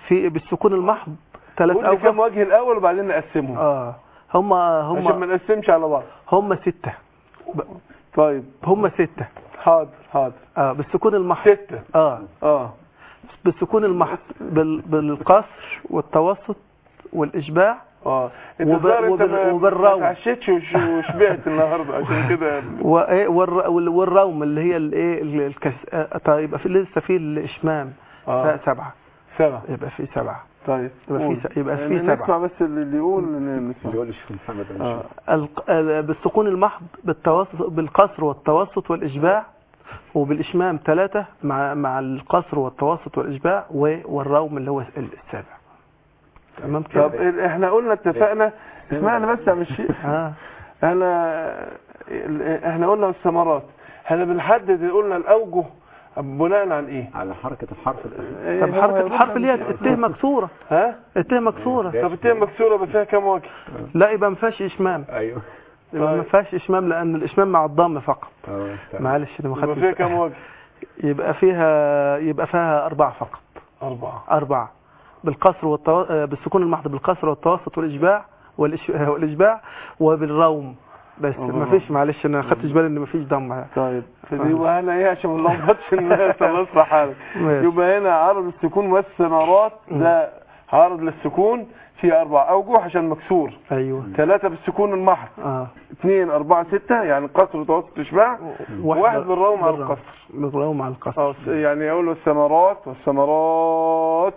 في بالسكون المحض ثلاث قول لي اوجه كم وجه الاول وبعدين نقسمهم اه هم عشان ما هم نقسمش على بعض هم ستة طيب هم ستة حاضر حاضر اه بالسكون المحض ستة اه اه بالسكون المحض بال... بالقصر والتوسط والاشباع اه انت وب- الظاهر انت وبال- ما- وبالروم. ما اتعشتش وش- وشبعت النهارده عشان كده يعني. وايه والر... وال- والروم اللي هي الايه ال- الكس... آه، طيب يبقى في لسه في الاشمام اه سبعة سبعة يبقى في سبعة طيب يبقى قول. في س- يبقى في يعني سبعة. نسمع بس اللي اللي يقول نسمع اللي يقول الشيخ محمد أنا اه الق- ال- بالسكون المحض بالتوسط بالقصر والتوسط والإشباع وبالإشمام ثلاثة مع مع القصر والتوسط والإشباع و- والروم اللي هو السابع تمام طب كده ال- احنا قلنا اتفقنا اسمعنا بس يا مش اه انا ال- احنا قلنا الثمرات احنا بنحدد قلنا الاوجه بناء عن ايه على حركة الحرف الأخير إيه طب هو حركة هيقول الحرف لك اللي هي مش- الته مكسورة ها الته مكسورة طب التين مكسوره بس فيها كام وجه لا يبقى ما فيهاش إشمام أيوه يبقى ما فيهاش إشمام لأن الإشمام مع الضم فقط اه تمام. معلش أنا ما يبقى فيها خدتش كام وجه يبقى فيها يبقى فيها أربعة فقط اربعه أربعة بالقصر والتو... آه، بالسكون المحض بالقصر والتوسط والإشباع والإش... آه، والإشباع وبالروم بس وبالروم. ما فيش معلش أنا خدتش بالي إن ما فيش ضم طيب يبقى هنا ايه عشان ما نلخبطش الناس الله يصلح حالك ماشي. يبقى هنا عرض السكون والثمرات ده عرض للسكون فيه اربع اوجه عشان مكسور أيوه ثلاثة بالسكون المحض آه اثنين اربعة ستة يعني قصر وتوسط اشباع واحد بالروم على القصر بالروم على القصر اه يعني اقول له الثمرات والثمرات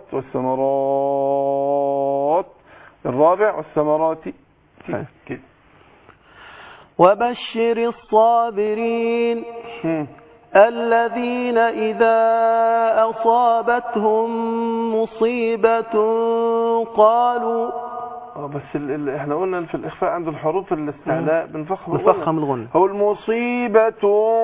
والثمرات الرابع والثمرات أيوة. كده وبشر الصابرين مم. الذين إذا أصابتهم مصيبة قالوا اه بس ال ال احنا قلنا في الاخفاء عند الحروف الاستعلاء بنفخم نفخم الغنى هو المصيبة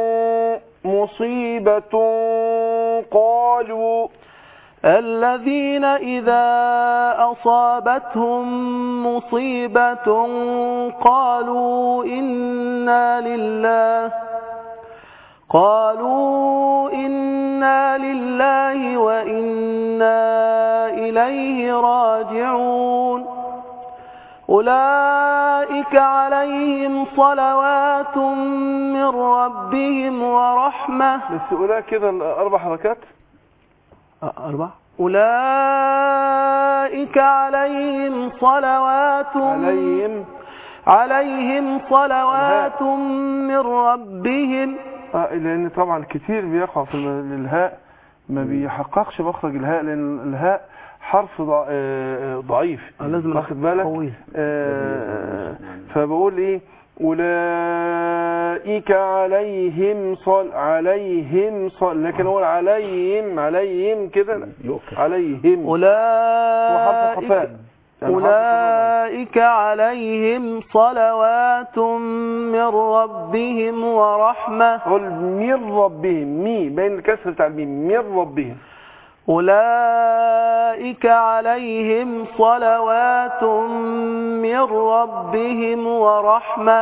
مصيبة قالوا الذين إذا أصابتهم مصيبة قالوا إنا لله قالوا إنا لله وإنا إليه راجعون أولئك عليهم صلوات من ربهم ورحمة بس قولها كده الاربع حركات أربعة أولئك عليهم صلوات عليهم عليهم صلوات من ربهم اه لان طبعا كتير بيقع في ال- الهاء ما بيحققش مخرج الهاء لان الهاء حرف ضع- آه، آه، ضعيف آه، لازم واخد بالك قوي. آه، فبقول ايه أولئك عليهم صل عليهم صل لكن هو عليهم عليم كده لا. يؤكد عليهم هو حرف أولئك خفاء يعني حرف أولئك عليهم صلوات من ربهم ورحمة قل من ربهم مي بين الكسر بتاع الميم من ربهم أولئك عليهم صلوات من ربهم ورحمة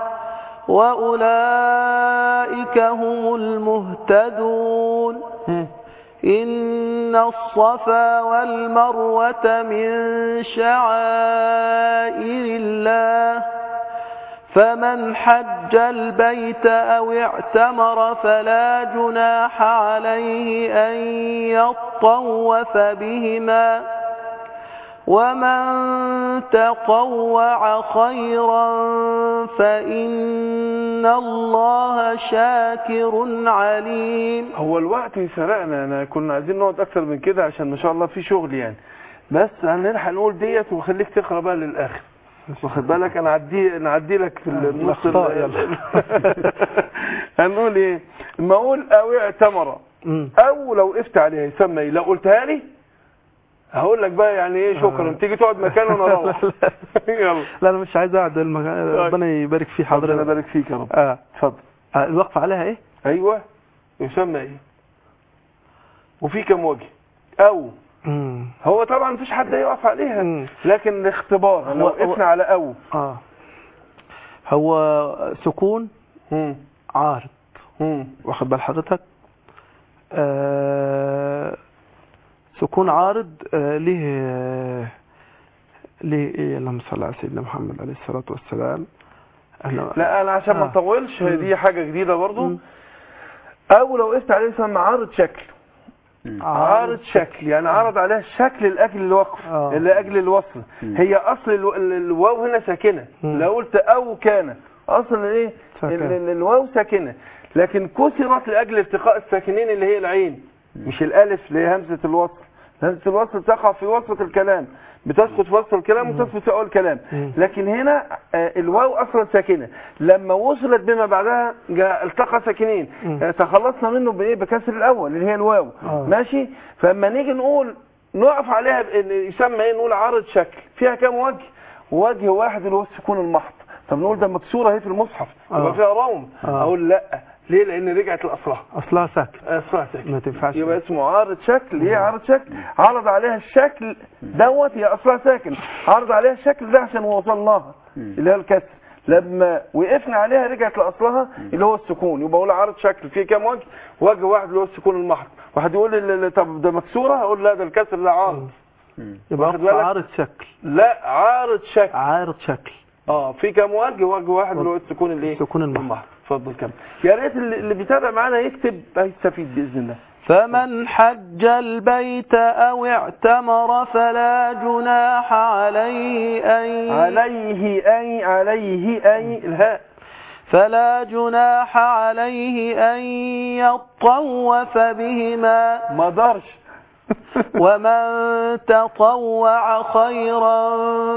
وأولئك هم المهتدون هم. إن الصفا والمروة من شعائر الله فمن حج البيت أو اعتمر فلا جناح عليه أن يطوف بهما ومن تطوع خيرا فإن الله شاكر عليم هو الوقت يسرقنا انا كنا عايزين نقعد اكتر من كده عشان ما شاء الله في شغل يعني بس هنلحق نقول ديت وخليك تقرا بقى للاخر واخد بالك انا عدي نعدي لك في النص الأخطاء ال- يلا. هنقول ايه اما اقول او اعتمر مم. او لو وقفت عليها يسمى ايه لو قلتها لي هقول لك بقى يعني ايه شكرا تيجي تقعد مكاني وانا اروح يلا لا أنا مش عايز أقعد المكان ربنا يبارك في ربنا حضرتك يبارك فيك يا رب آه. اتفضل آه، الوقف عليها إيه؟ ايوه يسمى ايه وفي كم وجه او مم. هو طبعا مفيش حد يقف عليها مم. لكن الاختبار لو هو- وقفنا على او آه هو سكون مم. عارض مم. واخد بال حضرتك آه سكون عارض آه، ليه آه، ليه ايه اللهم صل على سيدنا محمد عليه الصلاة والسلام احنا لا انا عشان ما آه. اطولش هي مم. دي حاجه جديده برضو مم. او لو وقفت عليه يسمى عارض شكل عارض شكل يعني عرض عليها الشكل لاجل الوقف آه. لاجل الوصل هي اصل الو- ال- الواو هنا ساكنه مم. لو قلت او كان اصل ايه ساكنة. ال- ال- الواو ساكنه لكن كسرت لاجل التقاء الساكنين اللي هي العين مش الالف اللي هي همزه الوصل همزه الوصل تقع في وسط الكلام بتسقط في وسط الكلام وتثبت في اول الكلام مم. لكن هنا آه، الواو اصلا ساكنه لما وصلت بما بعدها جاء التقى ساكنين مم. آه، تخلصنا منه بايه بكسر الاول اللي هي الواو آه. ماشي فاما نيجي نقول نقف عليها بان يسمى ايه نقول عارض شكل فيها كام وجه وجه واحد اللي هو السكون المحض طب نقول ده مكسوره اهي في المصحف آه. يبقى فيها روم آه. اقول لا ليه لان رجعت لاصلها اصلها ساكن اصلها ساكن ما تنفعش يبقى اسمه عارض شكل ايه عارض شكل عرض عليها الشكل دوت هي اصلها ساكن عرض عليها الشكل ده عشان وصلناها اللي هي الكسر لما وقفنا عليها رجعت لاصلها اللي هو السكون يبقى اقول عارض شكل فيه كام وجه وجه واحد اللي هو السكون المحض واحد يقول لي لا- طب ده مكسوره اقول لا ده الكسر ده عارض يبقى واخد وقف بالك؟ عارض شكل لا عارض شكل عارض شكل اه في كام وجه وجه واحد اللي هو السكون الايه السكون المحض. اتفضل كمل يا ريت اللي اللي بيتابع معانا يكتب هيستفيد باذن الله فمن حج البيت أو اعتمر فلا جناح عليه أن عليه اي عليه اي الهاء فلا جناح عليه أن يطوف بهما ما دارش ومن تطوع خيرا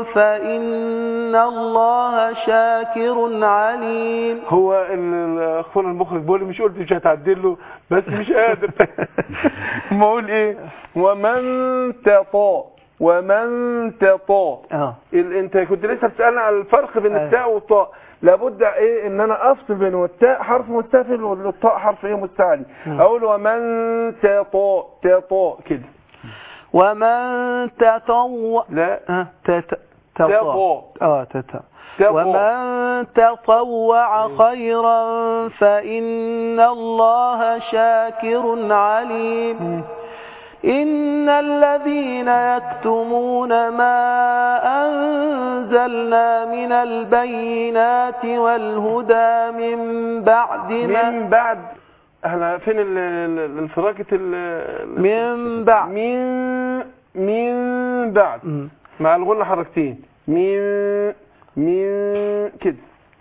فإن الله شاكر عليم هو ال- ال- اخونا المخرج بيقول لي مش قلت مش هتعدل له بس مش قادر ما اقول ايه ومن تطاع ومن تطاع اه ال- انت كنت لسه بتسالني على الفرق بين أيوة. التاء والطاء لابد ايه ان انا افصل بين التاء حرف مستفل والطاء حرف ايه مستعلي مم. اقول ومن تطاع تطاع كده ومن تطوع لا آه، تت- تطاع تطوع اه تطوع تطاع ومن تطوع خيرا فإن الله شاكر عليم إن الذين يكتمون ما أنزلنا من البينات والهدى من بعد ما من بعد احنا فين ال- ال- ال- الفراكة ال- من بعد من من بعد مم. مع الغنة حركتين من من كده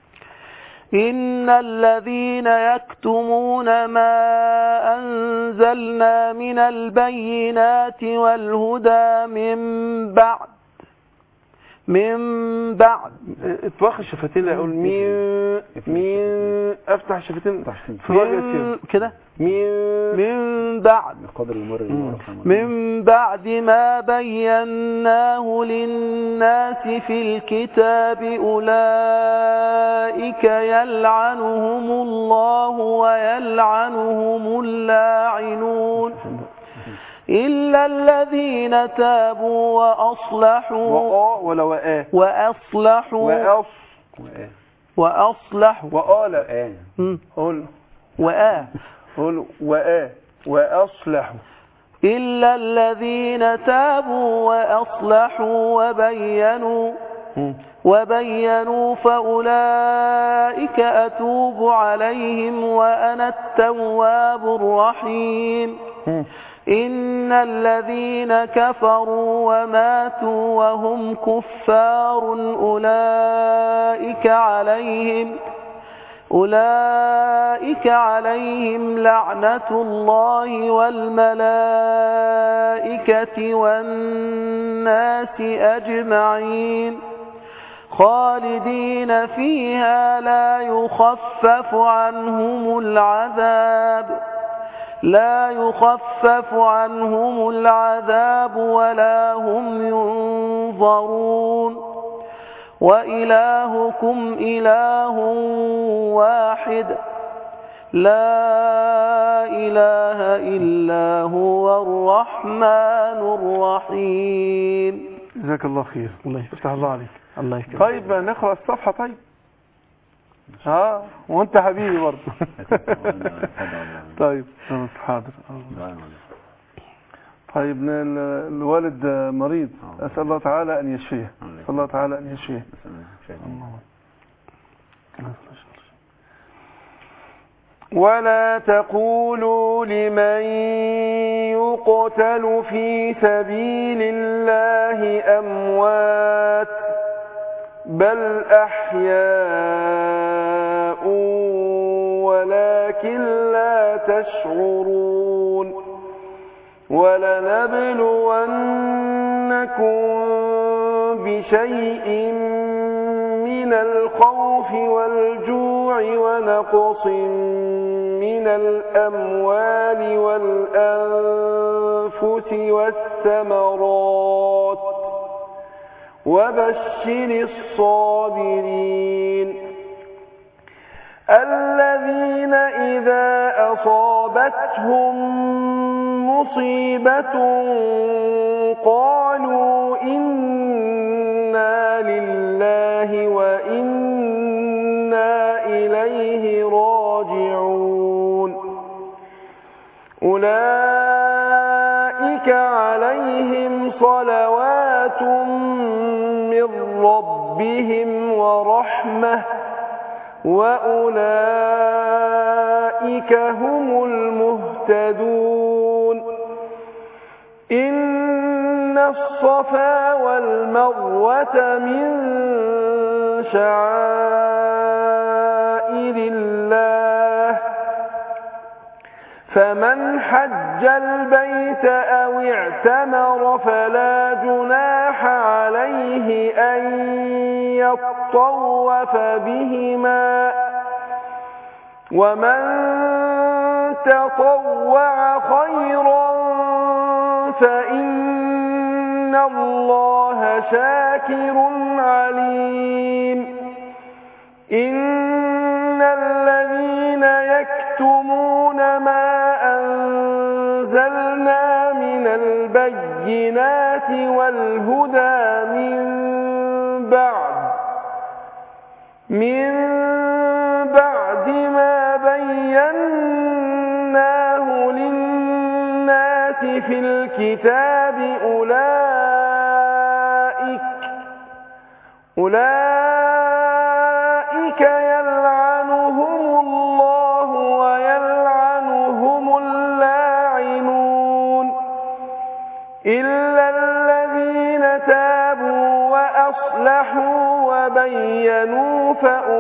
إن الذين يكتمون ما أنزلنا من البينات والهدى من بعد من بعد اطباق الشفتين اقول مين مين افتح الشفتين في وجه من كده كده مين من بعد بقدر المر اللي ورا كمان. من بعد ما بيناه للناس في الكتاب أولئك يلعنهم الله ويلعنهم اللاعنون إلا الذين تابوا وأصلحوا وآ ولا وآ وأصلحوا وأص وآه. وأصلحوا وآ لا وآه. مم. قول وآه قول وآ وأصلحوا إلا الذين تابوا وأصلحوا وبينوا مم. وبينوا فأولئك أتوب عليهم وأنا التواب الرحيم مم. إن الذين كفروا وماتوا وهم كفار أولئك عليهم أولئك عليهم لعنة الله والملائكة والناس أجمعين خالدين فيها لا يخفف عنهم العذاب لا يخفف عنهم العذاب ولا هم ينظرون وإلهكم إله واحد لا إله إلا هو الرحمن الرحيم جزاك الله خير الله يفتح الله عليك الله يكرمك طيب نقرأ الصفحة طيب اه وانت حبيبي برضه طيب خلاص، حاضر طيب ن- ال- الوالد مريض أسأل الله تعالى أن يشفيه أسأل الله تعالى أن يشفيه ولا تقولوا لمن يقتل في سبيل الله أموات بل أحياء ولكن لا تشعرون ولنبلونكم بشيء من الخوف والجوع ونقص من الأموال والأنفس والثمرات وبشر الصابرين الذين إذا أصابتهم مصيبة قالوا إنا لله وإنا إليه راجعون أولئك عليهم صلوات من ربهم ورحمة وأولئك هم المهتدون إن الصفا والمروة من شعائر الله فمن حج البيت أو اعتمر فلا جناح عليه أن يطوف بهما ومن تطوع خيرا فإن الله شاكر عليم إن الذين يكتمون ما أنزلنا من البينات والهدى من بعد من بعد ما بيناه للناس في الكتاب أولئك أولئك يلعنهم الله ويلعنهم اللاعنون إلا الذين تابوا وأصلحوا وبينوا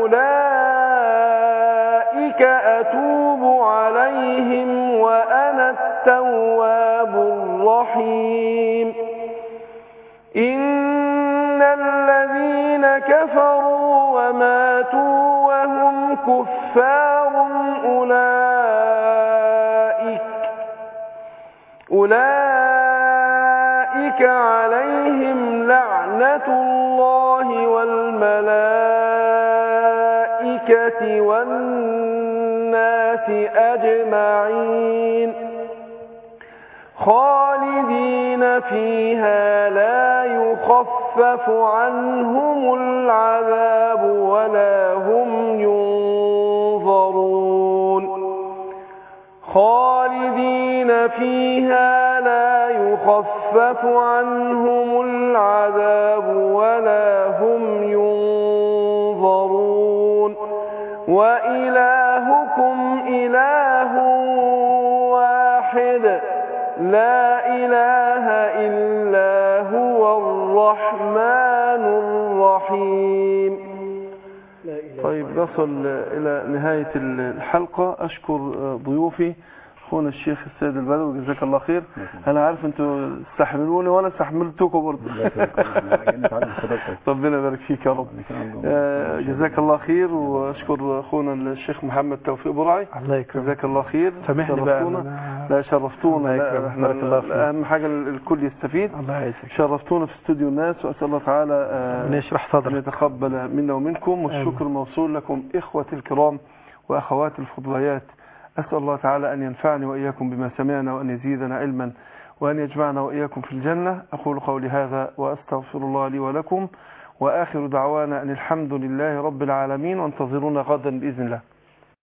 فأولئك أتوب عليهم وأنا التواب الرحيم إن الذين كفروا وماتوا وهم كفار أولئك أولئك عليهم لعنة الله والملائكة والناس أجمعين خالدين فيها لا يخفف عنهم العذاب ولا هم ينظرون خالدين فيها لا يخفف عنهم العذاب ولا هم ينظرون وإلهكم إله واحد لا إله إلا هو الرحمن الرحيم طيب نصل إلى نهاية الحلقة أشكر ضيوفي أخونا الشيخ السيد البدوي جزاك الله خير أنا عارف أنتوا تستحملوني وأنا استحملتكم برضه ربنا يبارك فيك يا رب آه، جزاك الله خير وأشكر أخونا الشيخ محمد توفيق برعي الله يكرمك جزاك الله خير سامحني بقى شرفتونا. أنا- لا شرفتونا الله لا يكرمك. احنا بارك الله فيك. اهم حاجه الكل يستفيد الله يعزك شرفتونا في استوديو الناس واسال الله تعالى آه، ربنا يشرح ان صدرك يتقبل منا ومنكم والشكر موصول لكم اخوتي الكرام واخواتي الفضليات اسال الله تعالى ان ينفعني واياكم بما سمعنا وان يزيدنا علما وان يجمعنا واياكم في الجنه اقول قولي هذا واستغفر الله لي ولكم واخر دعوانا ان الحمد لله رب العالمين وانتظرونا غدا باذن الله